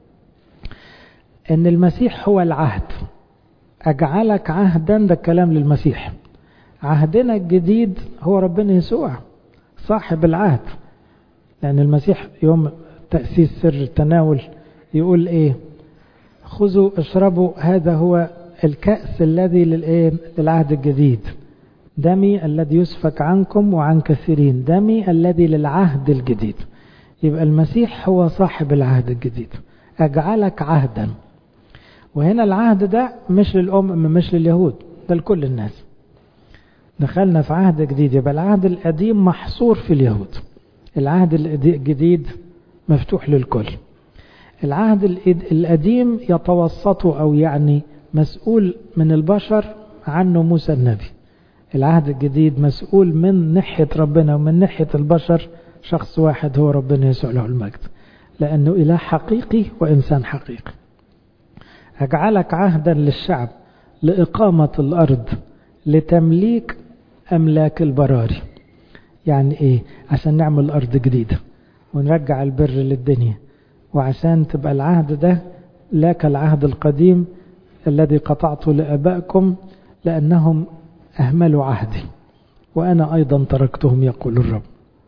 إن المسيح هو العهد أجعلك عهدا ده الكلام للمسيح عهدنا الجديد هو ربنا يسوع صاحب العهد لأن المسيح يوم تأسيس سر التناول يقول إيه خذوا اشربوا هذا هو الكأس الذي للإيه للعهد الجديد دمي الذي يسفك عنكم وعن كثيرين دمي الذي للعهد الجديد يبقى المسيح هو صاحب العهد الجديد أجعلك عهدا وهنا العهد ده مش للأم مش لليهود ده لكل الناس دخلنا في عهد جديد يبقى العهد القديم محصور في اليهود العهد الجديد مفتوح للكل العهد القديم يتوسط أو يعني مسؤول من البشر عنه موسى النبي العهد الجديد مسؤول من ناحية ربنا ومن ناحية البشر شخص واحد هو ربنا يسوع له المجد لأنه إله حقيقي وإنسان حقيقي أجعلك عهدا للشعب لإقامة الأرض لتمليك أملاك البراري يعني إيه عشان نعمل أرض جديدة ونرجع البر للدنيا وعشان تبقى العهد ده لا كالعهد القديم الذي قطعته لأبائكم لأنهم أهملوا عهدي وأنا أيضا تركتهم يقول الرب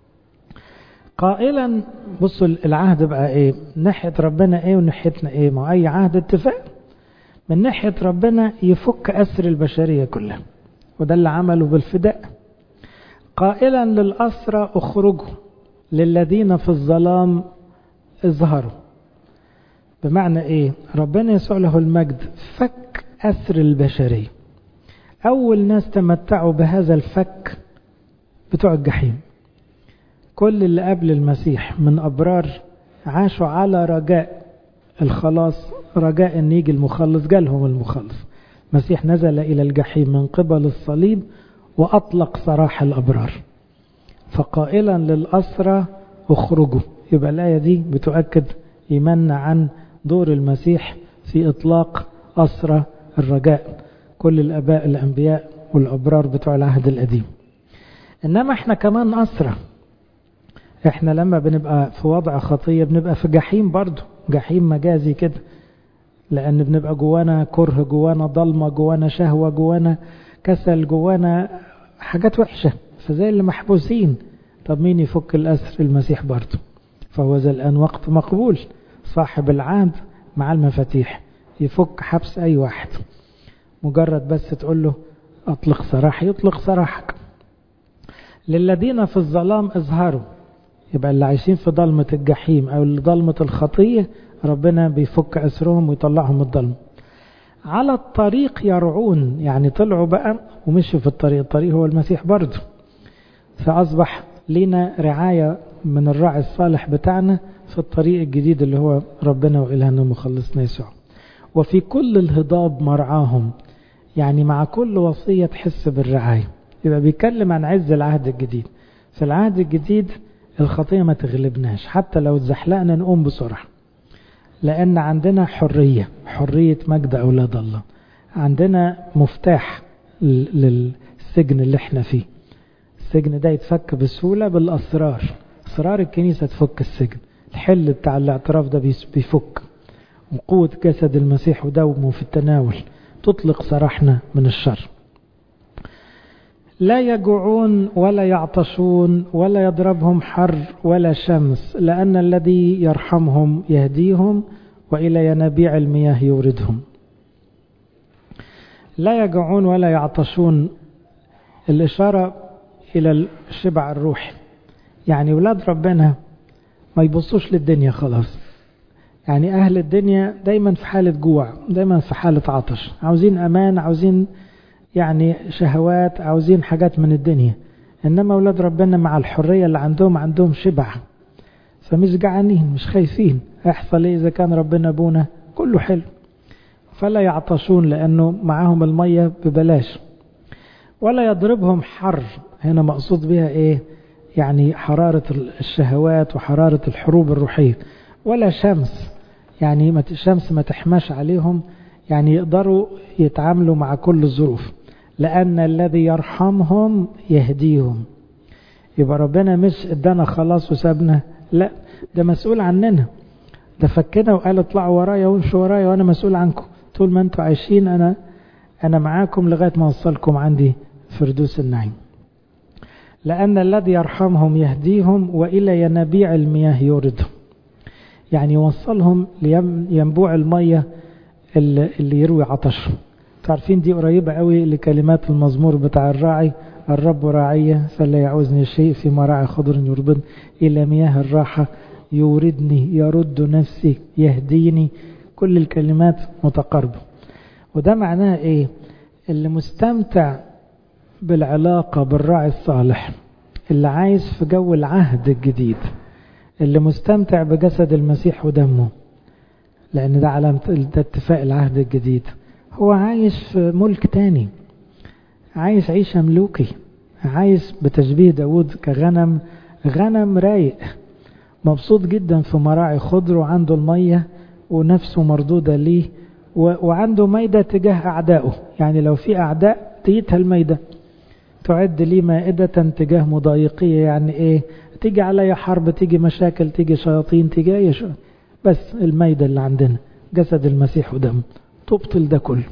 قائلا بصوا العهد بقى ايه ناحية ربنا ايه وناحيتنا ايه ما اي عهد اتفاق من ناحية ربنا يفك أسر البشرية كلها وده اللي عمله بالفداء قائلا للأسرى اخرجوا للذين في الظلام اظهروا بمعنى ايه ربنا يسوع له المجد فك أسر البشرية أول ناس تمتعوا بهذا الفك بتوع الجحيم كل اللي قبل المسيح من أبرار عاشوا على رجاء الخلاص رجاء أن يجي المخلص جالهم المخلص المسيح نزل إلى الجحيم من قبل الصليب وأطلق سراح الأبرار فقائلا للأسرى اخرجوا يبقى الآية دي بتؤكد إيماننا عن دور المسيح في إطلاق أسرى الرجاء كل الأباء الأنبياء والأبرار بتوع العهد القديم إنما إحنا كمان أسرى إحنا لما بنبقى في وضع خطية بنبقى في جحيم برضو جحيم مجازي كده لأن بنبقى جوانا كره جوانا ضلمة جوانا شهوة جوانا كسل جوانا حاجات وحشة فزي اللي محبوسين طب مين يفك الأسر المسيح برضو فهو ذا الآن وقت مقبول صاحب العهد مع المفاتيح يفك حبس أي واحد مجرد بس تقول له أطلق سراح يطلق سراحك للذين في الظلام اظهروا يبقى اللي عايشين في ضلمة الجحيم أو ضلمة الخطية ربنا بيفك أسرهم ويطلعهم من الضلمة على الطريق يرعون يعني طلعوا بقى ومشوا في الطريق الطريق هو المسيح برضه فأصبح لنا رعاية من الراعي الصالح بتاعنا في الطريق الجديد اللي هو ربنا وإلهنا ومخلصنا يسوع وفي كل الهضاب مرعاهم يعني مع كل وصية تحس بالرعاية يبقى بيتكلم عن عز العهد الجديد في العهد الجديد الخطية ما تغلبناش حتى لو اتزحلقنا نقوم بسرعة لأن عندنا حرية حرية مجد أولاد الله عندنا مفتاح للسجن اللي احنا فيه السجن ده يتفك بسهولة بالأسرار أسرار الكنيسة تفك السجن الحل بتاع الاعتراف ده بيفك وقوة جسد المسيح ودومه في التناول تطلق سراحنا من الشر لا يجوعون ولا يعطشون ولا يضربهم حر ولا شمس لأن الذي يرحمهم يهديهم وإلى ينابيع المياه يوردهم لا يجوعون ولا يعطشون الإشارة إلى الشبع الروحي يعني ولاد ربنا ما يبصوش للدنيا خلاص يعني أهل الدنيا دايما في حالة جوع دايما في حالة عطش عاوزين أمان عاوزين يعني شهوات عاوزين حاجات من الدنيا إنما أولاد ربنا مع الحرية اللي عندهم عندهم شبع فمش جعانين مش خايفين هيحصل إيه إذا كان ربنا أبونا كله حلو فلا يعطشون لأنه معاهم المية ببلاش ولا يضربهم حر هنا مقصود بها إيه يعني حرارة الشهوات وحرارة الحروب الروحية ولا شمس يعني الشمس ما تحماش عليهم يعني يقدروا يتعاملوا مع كل الظروف لأن الذي يرحمهم يهديهم يبقى ربنا مش ادانا خلاص وسابنا لا ده مسؤول عننا ده فكنا وقال اطلعوا ورايا وامشوا ورايا وانا مسؤول عنكم طول ما انتوا عايشين انا انا معاكم لغايه ما اوصلكم عندي فردوس النعيم لأن الذي يرحمهم يهديهم وإلى ينابيع المياه يوردهم يعني يوصلهم لينبوع المية اللي يروي عطشهم تعرفين دي قريبة قوي لكلمات المزمور بتاع الراعي الرب راعية فلا يعوزني شيء في مراعي خضر يربض إلى مياه الراحة يوردني يرد نفسي يهديني كل الكلمات متقاربة وده معناه ايه اللي مستمتع بالعلاقة بالراعي الصالح اللي عايز في جو العهد الجديد اللي مستمتع بجسد المسيح ودمه لأن ده علامة ده اتفاق العهد الجديد هو عايش في ملك تاني عايش عيشة ملوكي عايش بتشبيه داود كغنم غنم رايق مبسوط جدا في مراعي خضر وعنده المية ونفسه مردودة ليه وعنده ميدة تجاه أعدائه يعني لو في أعداء تيتها الميدة تعد لي مائدة تجاه مضايقية يعني ايه تيجي عليا حرب تيجي مشاكل تيجي شياطين تيجي اي شيء بس الميدة اللي عندنا جسد المسيح ودم تبطل ده كله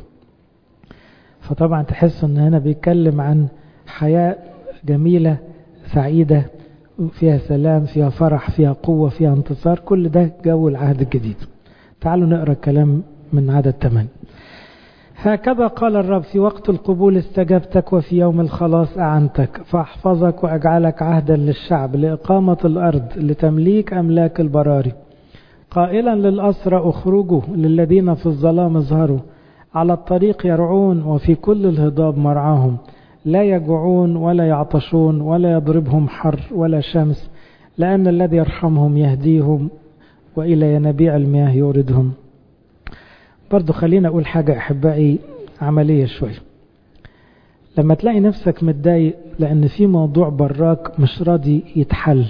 فطبعا تحس ان هنا بيتكلم عن حياة جميلة سعيدة فيها سلام فيها فرح فيها قوة فيها انتصار كل ده جو العهد الجديد تعالوا نقرأ الكلام من عدد 8 هكذا قال الرب في وقت القبول استجبتك وفي يوم الخلاص أعنتك فأحفظك وأجعلك عهدا للشعب لإقامة الأرض لتمليك أملاك البراري قائلا للأسرى أخرجوا للذين في الظلام اظهروا على الطريق يرعون وفي كل الهضاب مرعاهم لا يجوعون ولا يعطشون ولا يضربهم حر ولا شمس لأن الذي يرحمهم يهديهم وإلى ينابيع المياه يوردهم برضو خلينا أقول حاجة أحبائي عملية شوية لما تلاقي نفسك متضايق لأن في موضوع براك مش راضي يتحل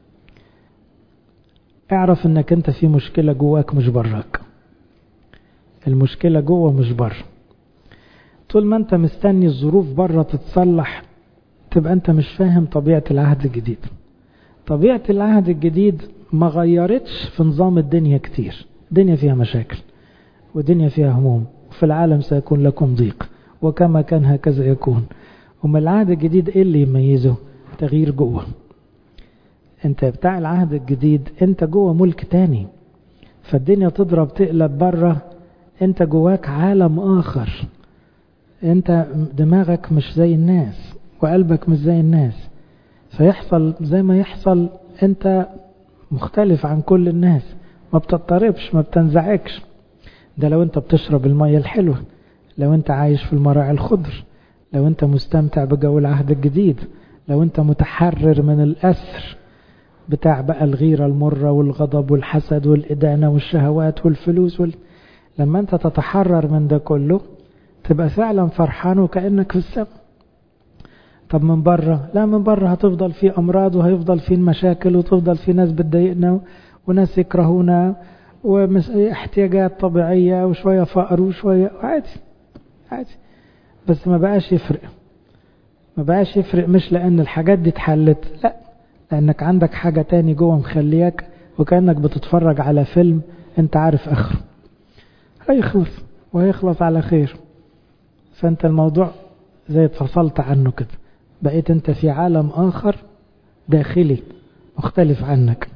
اعرف انك انت في مشكلة جواك مش براك المشكلة جوه مش بره طول ما انت مستني الظروف بره تتصلح تبقى انت مش فاهم طبيعة العهد الجديد طبيعة العهد الجديد ما غيرتش في نظام الدنيا كتير الدنيا فيها مشاكل ودنيا فيها هموم وفي العالم سيكون لكم ضيق وكما كان هكذا يكون وما العهد الجديد ايه اللي يميزه تغيير جوه انت بتاع العهد الجديد انت جوه ملك تاني فالدنيا تضرب تقلب بره انت جواك عالم اخر انت دماغك مش زي الناس وقلبك مش زي الناس فيحصل زي ما يحصل انت مختلف عن كل الناس ما بتضطربش ما بتنزعجش ده لو انت بتشرب المية الحلوة لو انت عايش في المراعي الخضر لو انت مستمتع بجو العهد الجديد لو انت متحرر من الأسر بتاع بقى الغيرة المرة والغضب والحسد والإدانة والشهوات والفلوس وال... لما انت تتحرر من ده كله تبقى فعلا فرحان وكأنك في السماء طب من بره لا من بره هتفضل في أمراض وهيفضل في مشاكل وتفضل في ناس بتضايقنا وناس يكرهونا واحتياجات طبيعية وشوية فقر وشوية عادي عادي بس ما بقاش يفرق ما بقاش يفرق مش لأن الحاجات دي اتحلت لا لأنك عندك حاجة تاني جوه مخلياك وكأنك بتتفرج على فيلم انت عارف اخره هيخلص وهيخلص على خير فانت الموضوع زي اتفصلت عنه كده بقيت انت في عالم اخر داخلي مختلف عنك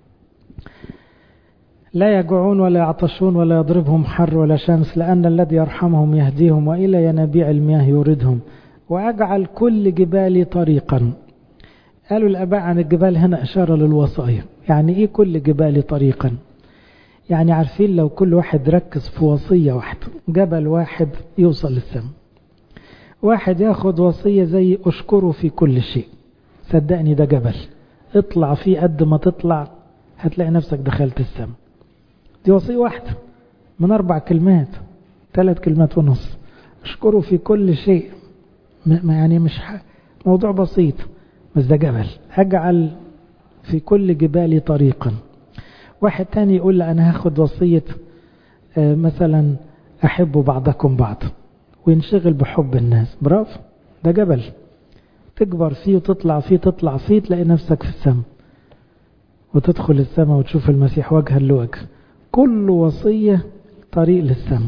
لا يجوعون ولا يعطشون ولا يضربهم حر ولا شمس لأن الذي يرحمهم يهديهم وإلى ينابيع المياه يوردهم وأجعل كل جبال طريقا قالوا الآباء عن الجبال هنا إشارة للوصايا يعني إيه كل جبال طريقا يعني عارفين لو كل واحد ركز في وصية واحدة جبل واحد يوصل للسماء واحد ياخد وصية زي أشكره في كل شيء صدقني ده جبل اطلع فيه قد ما تطلع هتلاقي نفسك دخلت السماء دي وصية واحدة من أربع كلمات ثلاث كلمات ونص اشكره في كل شيء يعني مش موضوع بسيط بس ده جبل أجعل في كل جبالي طريقا واحد تاني يقول لا أنا هاخد وصية مثلا أحبوا بعضكم بعض وينشغل بحب الناس برافو ده جبل تكبر فيه وتطلع فيه تطلع فيه تلاقي نفسك في السماء وتدخل السماء وتشوف المسيح وجها لوجه كل وصية طريق للسماء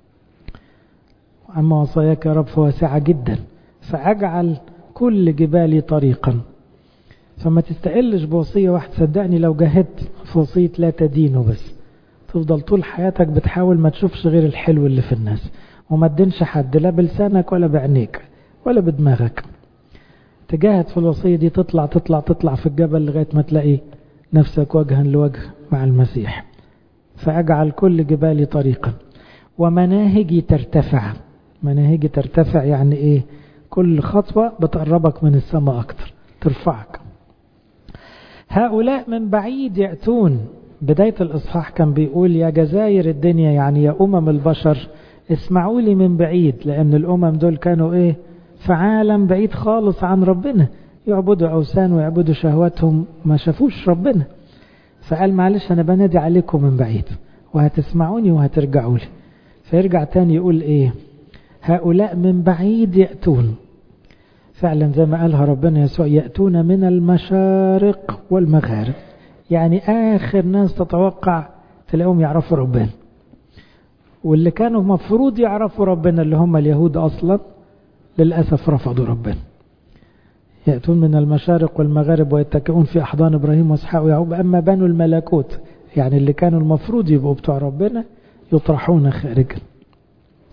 أما وصاياك يا رب فواسعة جدا فأجعل كل جبالي طريقا فما تستقلش بوصية واحدة صدقني لو جاهدت في وصية لا تدينه بس تفضل طول حياتك بتحاول ما تشوفش غير الحلو اللي في الناس وما تدينش حد لا بلسانك ولا بعينيك ولا بدماغك تجاهد في الوصية دي تطلع تطلع تطلع في الجبل لغاية ما تلاقي نفسك وجها لوجه مع المسيح فأجعل كل جبالي طريقا ومناهجي ترتفع مناهجي ترتفع يعني ايه كل خطوة بتقربك من السماء أكتر ترفعك هؤلاء من بعيد يأتون بداية الإصحاح كان بيقول يا جزاير الدنيا يعني يا أمم البشر اسمعوا لي من بعيد لأن الأمم دول كانوا إيه في عالم بعيد خالص عن ربنا يعبدوا أوثان ويعبدوا شهواتهم ما شافوش ربنا فقال معلش أنا بنادي عليكم من بعيد وهتسمعوني وهترجعوا لي فيرجع تاني يقول إيه هؤلاء من بعيد يأتون فعلا زي ما قالها ربنا يسوع يأتون من المشارق والمغارب يعني آخر ناس تتوقع تلاقيهم يعرفوا ربنا واللي كانوا مفروض يعرفوا ربنا اللي هم اليهود أصلا للأسف رفضوا ربنا يأتون من المشارق والمغارب ويتكئون في أحضان إبراهيم وإسحاق ويعقوب أما بنو الملكوت يعني اللي كانوا المفروض يبقوا بتوع ربنا يطرحون خارجا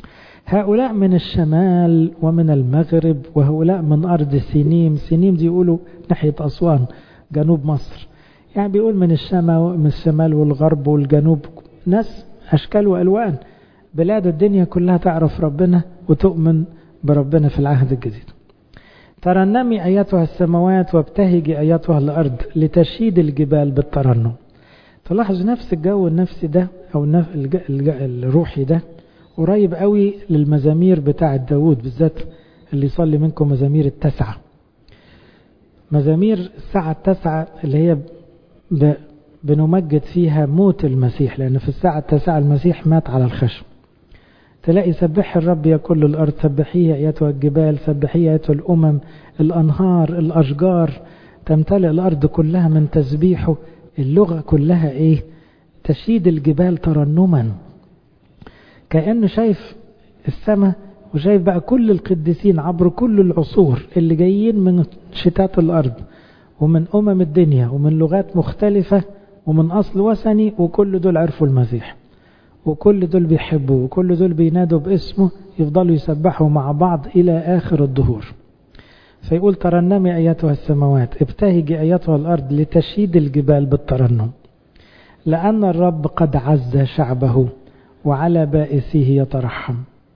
هؤلاء من الشمال ومن المغرب وهؤلاء من أرض سينيم سينيم دي يقولوا ناحية أسوان جنوب مصر يعني بيقول من الشمال من الشمال والغرب والجنوب ناس أشكال وألوان بلاد الدنيا كلها تعرف ربنا وتؤمن بربنا في العهد الجديد ترنمي أيتها السماوات وابتهجي أيتها الأرض لتشيد الجبال بالترنم تلاحظ نفس الجو النفسي ده أو الروحي ده قريب قوي للمزامير بتاعة داود بالذات اللي يصلي منكم مزامير التسعة مزامير الساعة التسعة اللي هي بنمجد فيها موت المسيح لأن في الساعة التاسعة المسيح مات على الخشب تلاقي سبح الرب يا كل الأرض سبحيه أيتها الجبال سبحيه أيتها الأمم الأنهار الأشجار تمتلئ الأرض كلها من تسبيحه اللغة كلها إيه تشيد الجبال ترنما كأنه شايف السماء وشايف بقى كل القديسين عبر كل العصور اللي جايين من شتات الأرض ومن أمم الدنيا ومن لغات مختلفة ومن أصل وثني وكل دول عرفوا المسيح وكل دول بيحبوه وكل دول بينادوا باسمه يفضلوا يسبحوا مع بعض إلى آخر الظهور فيقول ترنمي أيتها السماوات ابتهجي أيتها الأرض لتشيد الجبال بالترنم لأن الرب قد عز شعبه وعلى بائسيه يترحم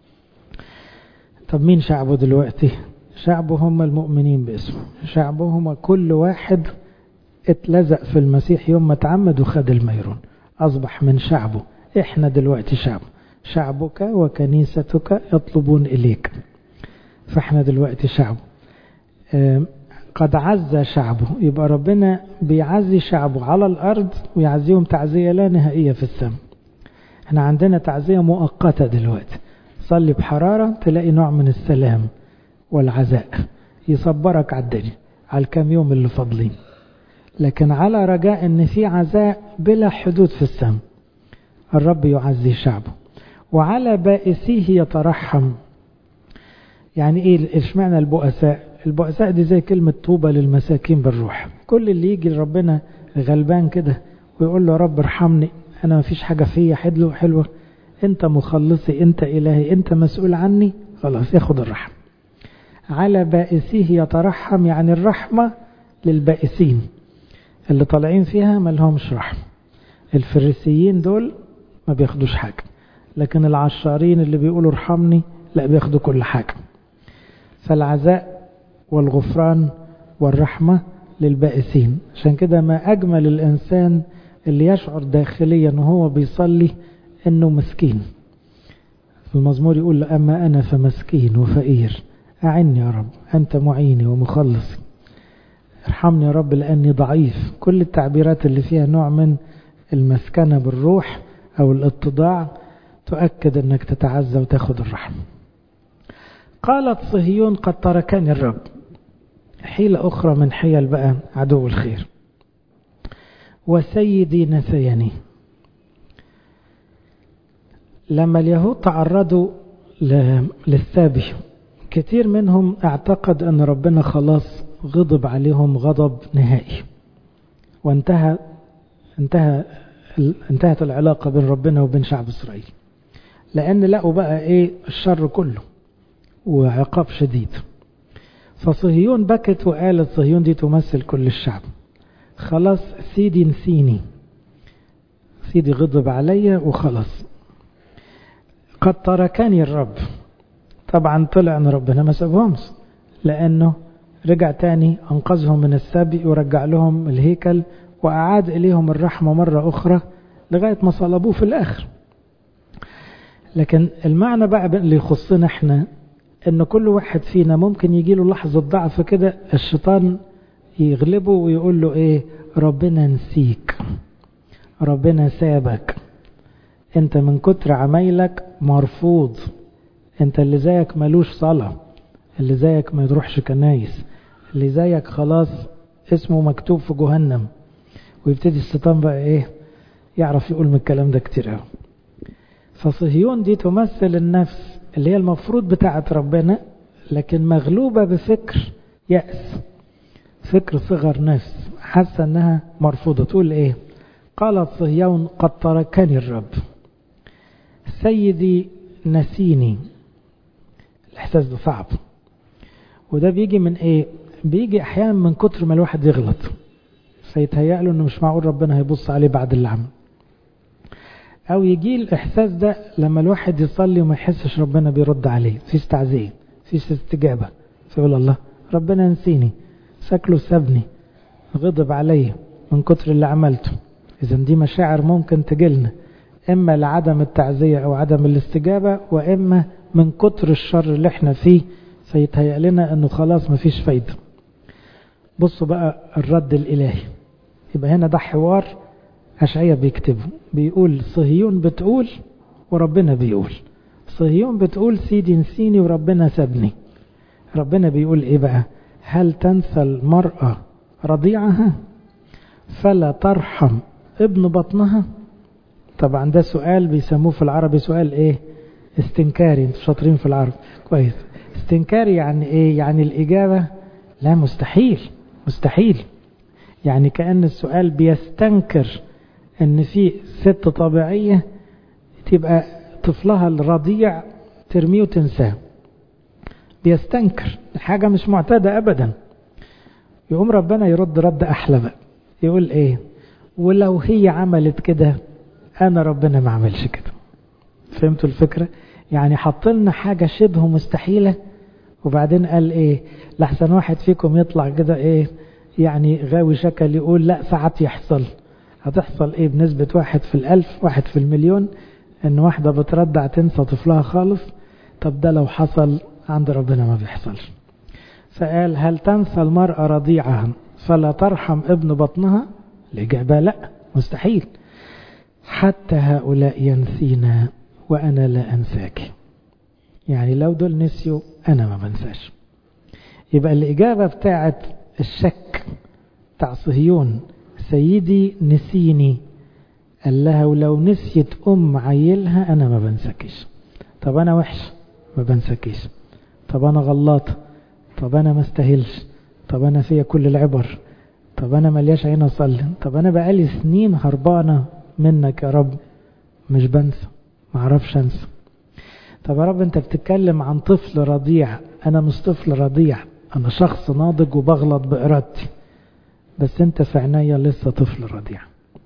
طب مين شعبه دلوقتي شعبه هم المؤمنين باسمه شعبه هم كل واحد اتلزق في المسيح يوم ما تعمد وخد الميرون أصبح من شعبه احنا دلوقتي شعب شعبك وكنيستك يطلبون إليك فاحنا دلوقتي شعبه قد عز شعبه يبقى ربنا بيعزي شعبه على الأرض ويعزيهم تعزية لا نهائية في السماء احنا عندنا تعزية مؤقتة دلوقتي صلي بحرارة تلاقي نوع من السلام والعزاء يصبرك على الدنيا على الكام يوم اللي فاضلين لكن على رجاء ان في عزاء بلا حدود في السماء الرب يعزي شعبه وعلى بائسيه يترحم يعني ايه اشمعنى البؤساء البؤساء دي زي كلمة طوبى للمساكين بالروح كل اللي يجي لربنا غلبان كده ويقول له رب ارحمني انا ما فيش حاجة فيا حلوة حلوة انت مخلصي انت الهي انت مسؤول عني خلاص ياخد الرحمة على بائسيه يترحم يعني الرحمة للبائسين اللي طالعين فيها ما لهمش رحمة الفريسيين دول ما بياخدوش حاجة لكن العشارين اللي بيقولوا ارحمني لا بياخدوا كل حاجة فالعزاء والغفران والرحمة للبائسين عشان كده ما أجمل الإنسان اللي يشعر داخليا وهو بيصلي أنه مسكين في المزمور يقول له أما أنا فمسكين وفقير أعني يا رب أنت معيني ومخلصي ارحمني يا رب لأني ضعيف كل التعبيرات اللي فيها نوع من المسكنة بالروح أو الاتضاع تؤكد أنك تتعزى وتاخد الرحمة قالت صهيون قد تركني الرب حيلة أخرى من حيل بقى عدو الخير وسيدي نسيني لما اليهود تعرضوا للسابي كتير منهم اعتقد أن ربنا خلاص غضب عليهم غضب نهائي وانتهى انتهى انتهت العلاقة بين ربنا وبين شعب إسرائيل لأن لقوا بقى إيه الشر كله وعقاب شديد فصهيون بكت وقالت صهيون دي تمثل كل الشعب خلاص سيدي نسيني سيدي غضب عليا وخلاص قد تركني الرب طبعا طلع ان ربنا ما سابهمش لانه رجع تاني انقذهم من السبي ورجع لهم الهيكل واعاد اليهم الرحمة مرة اخرى لغاية ما صلبوه في الاخر لكن المعنى بقى اللي يخصنا احنا ان كل واحد فينا ممكن يجي له لحظة ضعف كده الشيطان يغلبه ويقول له ايه ربنا نسيك ربنا سابك انت من كتر عمايلك مرفوض انت اللي زيك ملوش صلاة اللي زيك ما يروحش كنايس اللي زيك خلاص اسمه مكتوب في جهنم ويبتدي الشيطان بقى ايه يعرف يقول من الكلام ده كتير قوي فصهيون دي تمثل النفس اللي هي المفروض بتاعة ربنا لكن مغلوبة بفكر يأس فكر صغر نفس حاسة انها مرفوضة تقول ايه قالت صهيون قد تركني الرب سيدي نسيني الإحساس ده صعب وده بيجي من إيه بيجي أحيانا من كتر ما الواحد يغلط فيتهيأ له إنه مش معقول ربنا هيبص عليه بعد اللي عمل أو يجي الإحساس ده لما الواحد يصلي وما يحسش ربنا بيرد عليه في استعزيه في استجابة فيقول الله ربنا نسيني شكله سابني غضب علي من كتر اللي عملته إذا دي مشاعر ممكن تجيلنا إما لعدم التعزية أو عدم الاستجابة وإما من كتر الشر اللي احنا فيه فيتهيأ لنا أنه خلاص مفيش فايدة بصوا بقى الرد الإلهي يبقى هنا ده حوار أشعية بيكتبه بيقول صهيون بتقول وربنا بيقول صهيون بتقول سيدي نسيني وربنا سابني ربنا بيقول ايه بقى هل تنسى المرأة رضيعها فلا ترحم ابن بطنها طبعا ده سؤال بيسموه في العربي سؤال ايه استنكاري انتوا شاطرين في العرب كويس استنكاري يعني ايه يعني الاجابة لا مستحيل مستحيل يعني كأن السؤال بيستنكر ان في ست طبيعية تبقى طفلها الرضيع ترميه وتنساه بيستنكر حاجة مش معتادة أبدا يقوم ربنا يرد رد أحلى بقى يقول إيه ولو هي عملت كده أنا ربنا ما عملش كده فهمتوا الفكرة يعني حط لنا حاجة شبه مستحيلة وبعدين قال إيه لحسن واحد فيكم يطلع كده إيه يعني غاوي شكل يقول لا ساعات يحصل هتحصل إيه بنسبة واحد في الألف واحد في المليون إن واحدة بتردع تنسى طفلها خالص طب ده لو حصل عند ربنا ما بيحصلش فقال هل تنسى المرأة رضيعها فلا ترحم ابن بطنها الإجابة لا مستحيل حتى هؤلاء ينسينا وأنا لا أنساك يعني لو دول نسيوا أنا ما بنساش يبقى الإجابة بتاعت الشك بتاع صهيون سيدي نسيني قال لها ولو نسيت أم عيلها أنا ما بنسكيش طب أنا وحش ما بنسكيش طب أنا غلط طب أنا ما استاهلش طب أنا فيا كل العبر طب أنا ملياش عين أصلي طب أنا بقالي سنين هربانة منك يا رب مش بنسى ما اعرفش انسى طب يا رب انت بتتكلم عن طفل رضيع انا مش طفل رضيع انا شخص ناضج وبغلط بارادتي بس انت في عينيا لسه طفل رضيع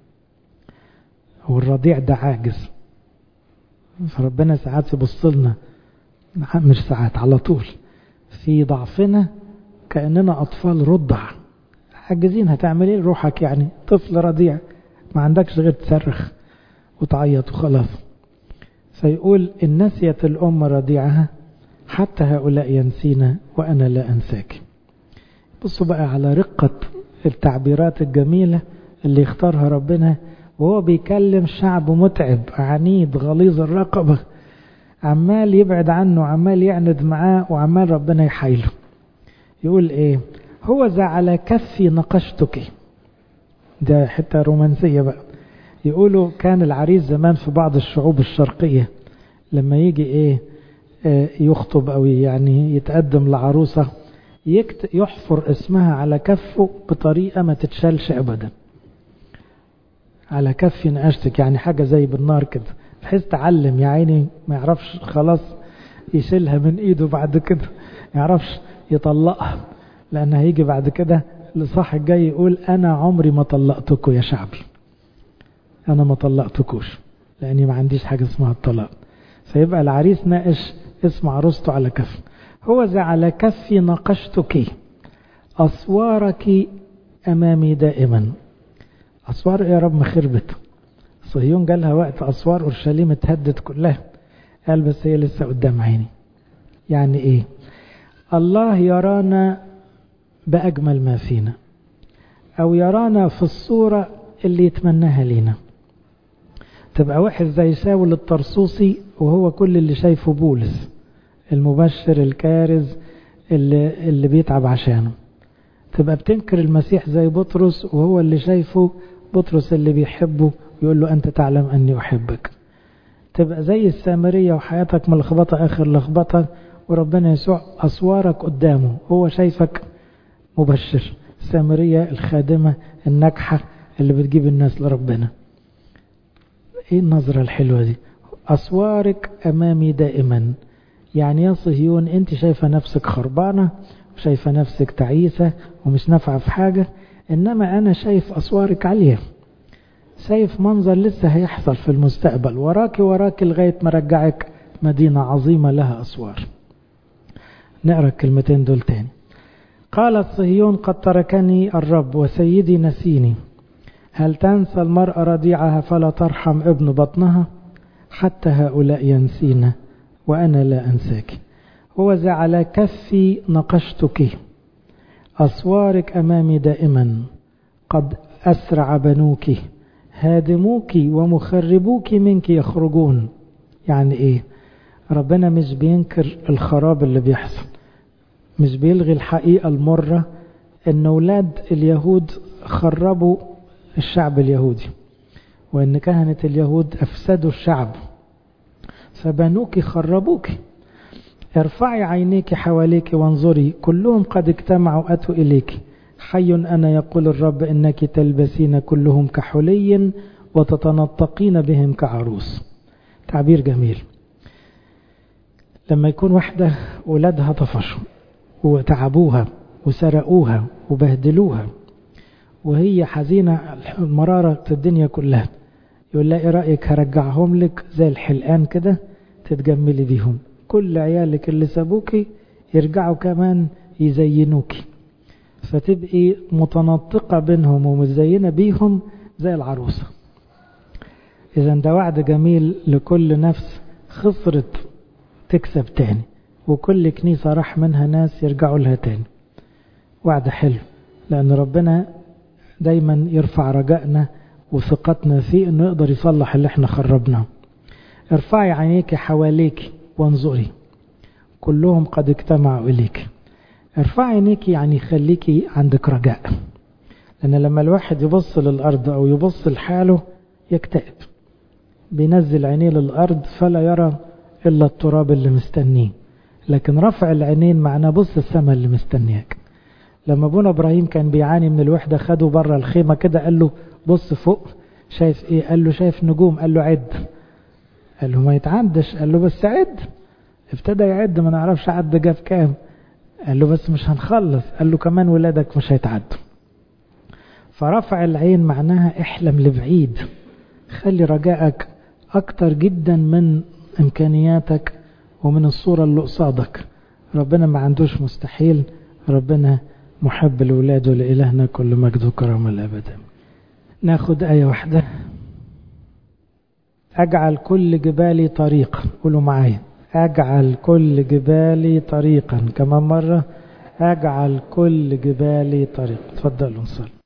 والرضيع ده عاجز فربنا ساعات يبص لنا مش ساعات على طول في ضعفنا كأننا أطفال رضع عاجزين هتعمل ايه روحك يعني طفل رضيع ما عندكش غير تصرخ وتعيط وخلاص فيقول إن نسيت الأم رضيعها حتى هؤلاء ينسينا وأنا لا أنساك بصوا بقى على رقة التعبيرات الجميلة اللي اختارها ربنا وهو بيكلم شعب متعب عنيد غليظ الرقبة عمال يبعد عنه عمال يعند معاه وعمال ربنا يحايله يقول ايه هو ذا على كفي نقشتك ده حتة رومانسية بقى يقولوا كان العريس زمان في بعض الشعوب الشرقية لما يجي ايه يخطب او يعني يتقدم لعروسة يحفر اسمها على كفه بطريقة ما تتشالش ابدا على كفي نقشتك يعني حاجة زي بالنار كده بحيث تعلم يا عيني ما يعرفش خلاص يشيلها من ايده بعد كده ما يعرفش يطلقها لان هيجي بعد كده لصاح الجاي يقول انا عمري ما طلقتكم يا شعبي انا ما طلقتكوش لاني ما عنديش حاجة اسمها الطلاق فيبقى العريس ناقش اسم عروسته على كف هو ذا على كفي ناقشتك أسوارك أمامي دائما أسوار يا رب مخربت صهيون جالها وقت أسوار أورشليم اتهدت كلها قال بس هي لسه قدام عيني يعني إيه الله يرانا بأجمل ما فينا أو يرانا في الصورة اللي يتمناها لينا تبقى واحد زي شاول الطرسوسي وهو كل اللي شايفه بولس المبشر الكارز اللي, اللي بيتعب عشانه تبقى بتنكر المسيح زي بطرس وهو اللي شايفه بطرس اللي بيحبه يقول له أنت تعلم أني أحبك تبقى زي السامرية وحياتك ملخبطة آخر لخبطة وربنا يسوع أسوارك قدامه هو شايفك مبشر السامرية الخادمة الناجحة اللي بتجيب الناس لربنا ايه النظرة الحلوة دي أسوارك أمامي دائما يعني يا صهيون انت شايفة نفسك خربانة وشايفة نفسك تعيسة ومش نافعة في حاجة انما انا شايف اسوارك عالية شايف منظر لسه هيحصل في المستقبل وراك وراك لغاية ما رجعك مدينة عظيمة لها أسوار نقرأ الكلمتين دول تاني قالت صهيون قد تركني الرب وسيدي نسيني هل تنسى المرأة رضيعها فلا ترحم ابن بطنها حتى هؤلاء ينسينا وأنا لا أنساك هو على كفي نقشتك أسوارك أمامي دائما قد أسرع بنوك هادموك ومخربوك منك يخرجون يعني ايه ربنا مش بينكر الخراب اللي بيحصل مش بيلغي الحقيقة المرة ان اولاد اليهود خربوا الشعب اليهودي وان كهنة اليهود افسدوا الشعب فبنوك خربوك ارفعي عينيك حواليك وانظري كلهم قد اجتمعوا اتوا اليك حي أنا يقول الرب إنك تلبسين كلهم كحلي وتتنطقين بهم كعروس تعبير جميل لما يكون واحدة ولادها طفشوا وتعبوها وسرقوها وبهدلوها وهي حزينة مرارة الدنيا كلها يقول لها ايه رأيك هرجعهم لك زي الحلقان كده تتجملي بيهم كل عيالك اللي سابوكي يرجعوا كمان يزينوكي فتبقي متنطقة بينهم ومزينة بيهم زي العروسة إذا ده وعد جميل لكل نفس خسرت تكسب تاني وكل كنيسة راح منها ناس يرجعوا لها تاني وعد حلو لأن ربنا دايما يرفع رجائنا وثقتنا فيه انه يقدر يصلح اللي احنا خربناه ارفعي عينيك حواليك وانظري كلهم قد اجتمعوا اليك ارفعي عينيك يعني خليكي عندك رجاء لان لما الواحد يبص للارض او يبص لحاله يكتئب بينزل عينيه للارض فلا يرى الا التراب اللي مستنيه لكن رفع العينين معناه بص السماء اللي مستنياك لما ابونا ابراهيم كان بيعاني من الوحده خده بره الخيمه كده قال له بص فوق شايف ايه قال له شايف نجوم قال له عد قال له ما يتعدش قال له بس عد ابتدى يعد ما نعرفش عد جاب كام قال له بس مش هنخلص قال له كمان ولادك مش هيتعدوا فرفع العين معناها احلم لبعيد خلي رجائك اكتر جدا من امكانياتك ومن الصورة اللي قصادك ربنا ما عندوش مستحيل ربنا محب لولاده لإلهنا كل مجد وكرم الأبد ناخد آية واحدة أجعل كل جبالي طريقا قولوا معايا أجعل كل جبالي طريقا كمان مرة أجعل كل جبالي طريقا تفضلوا نصلي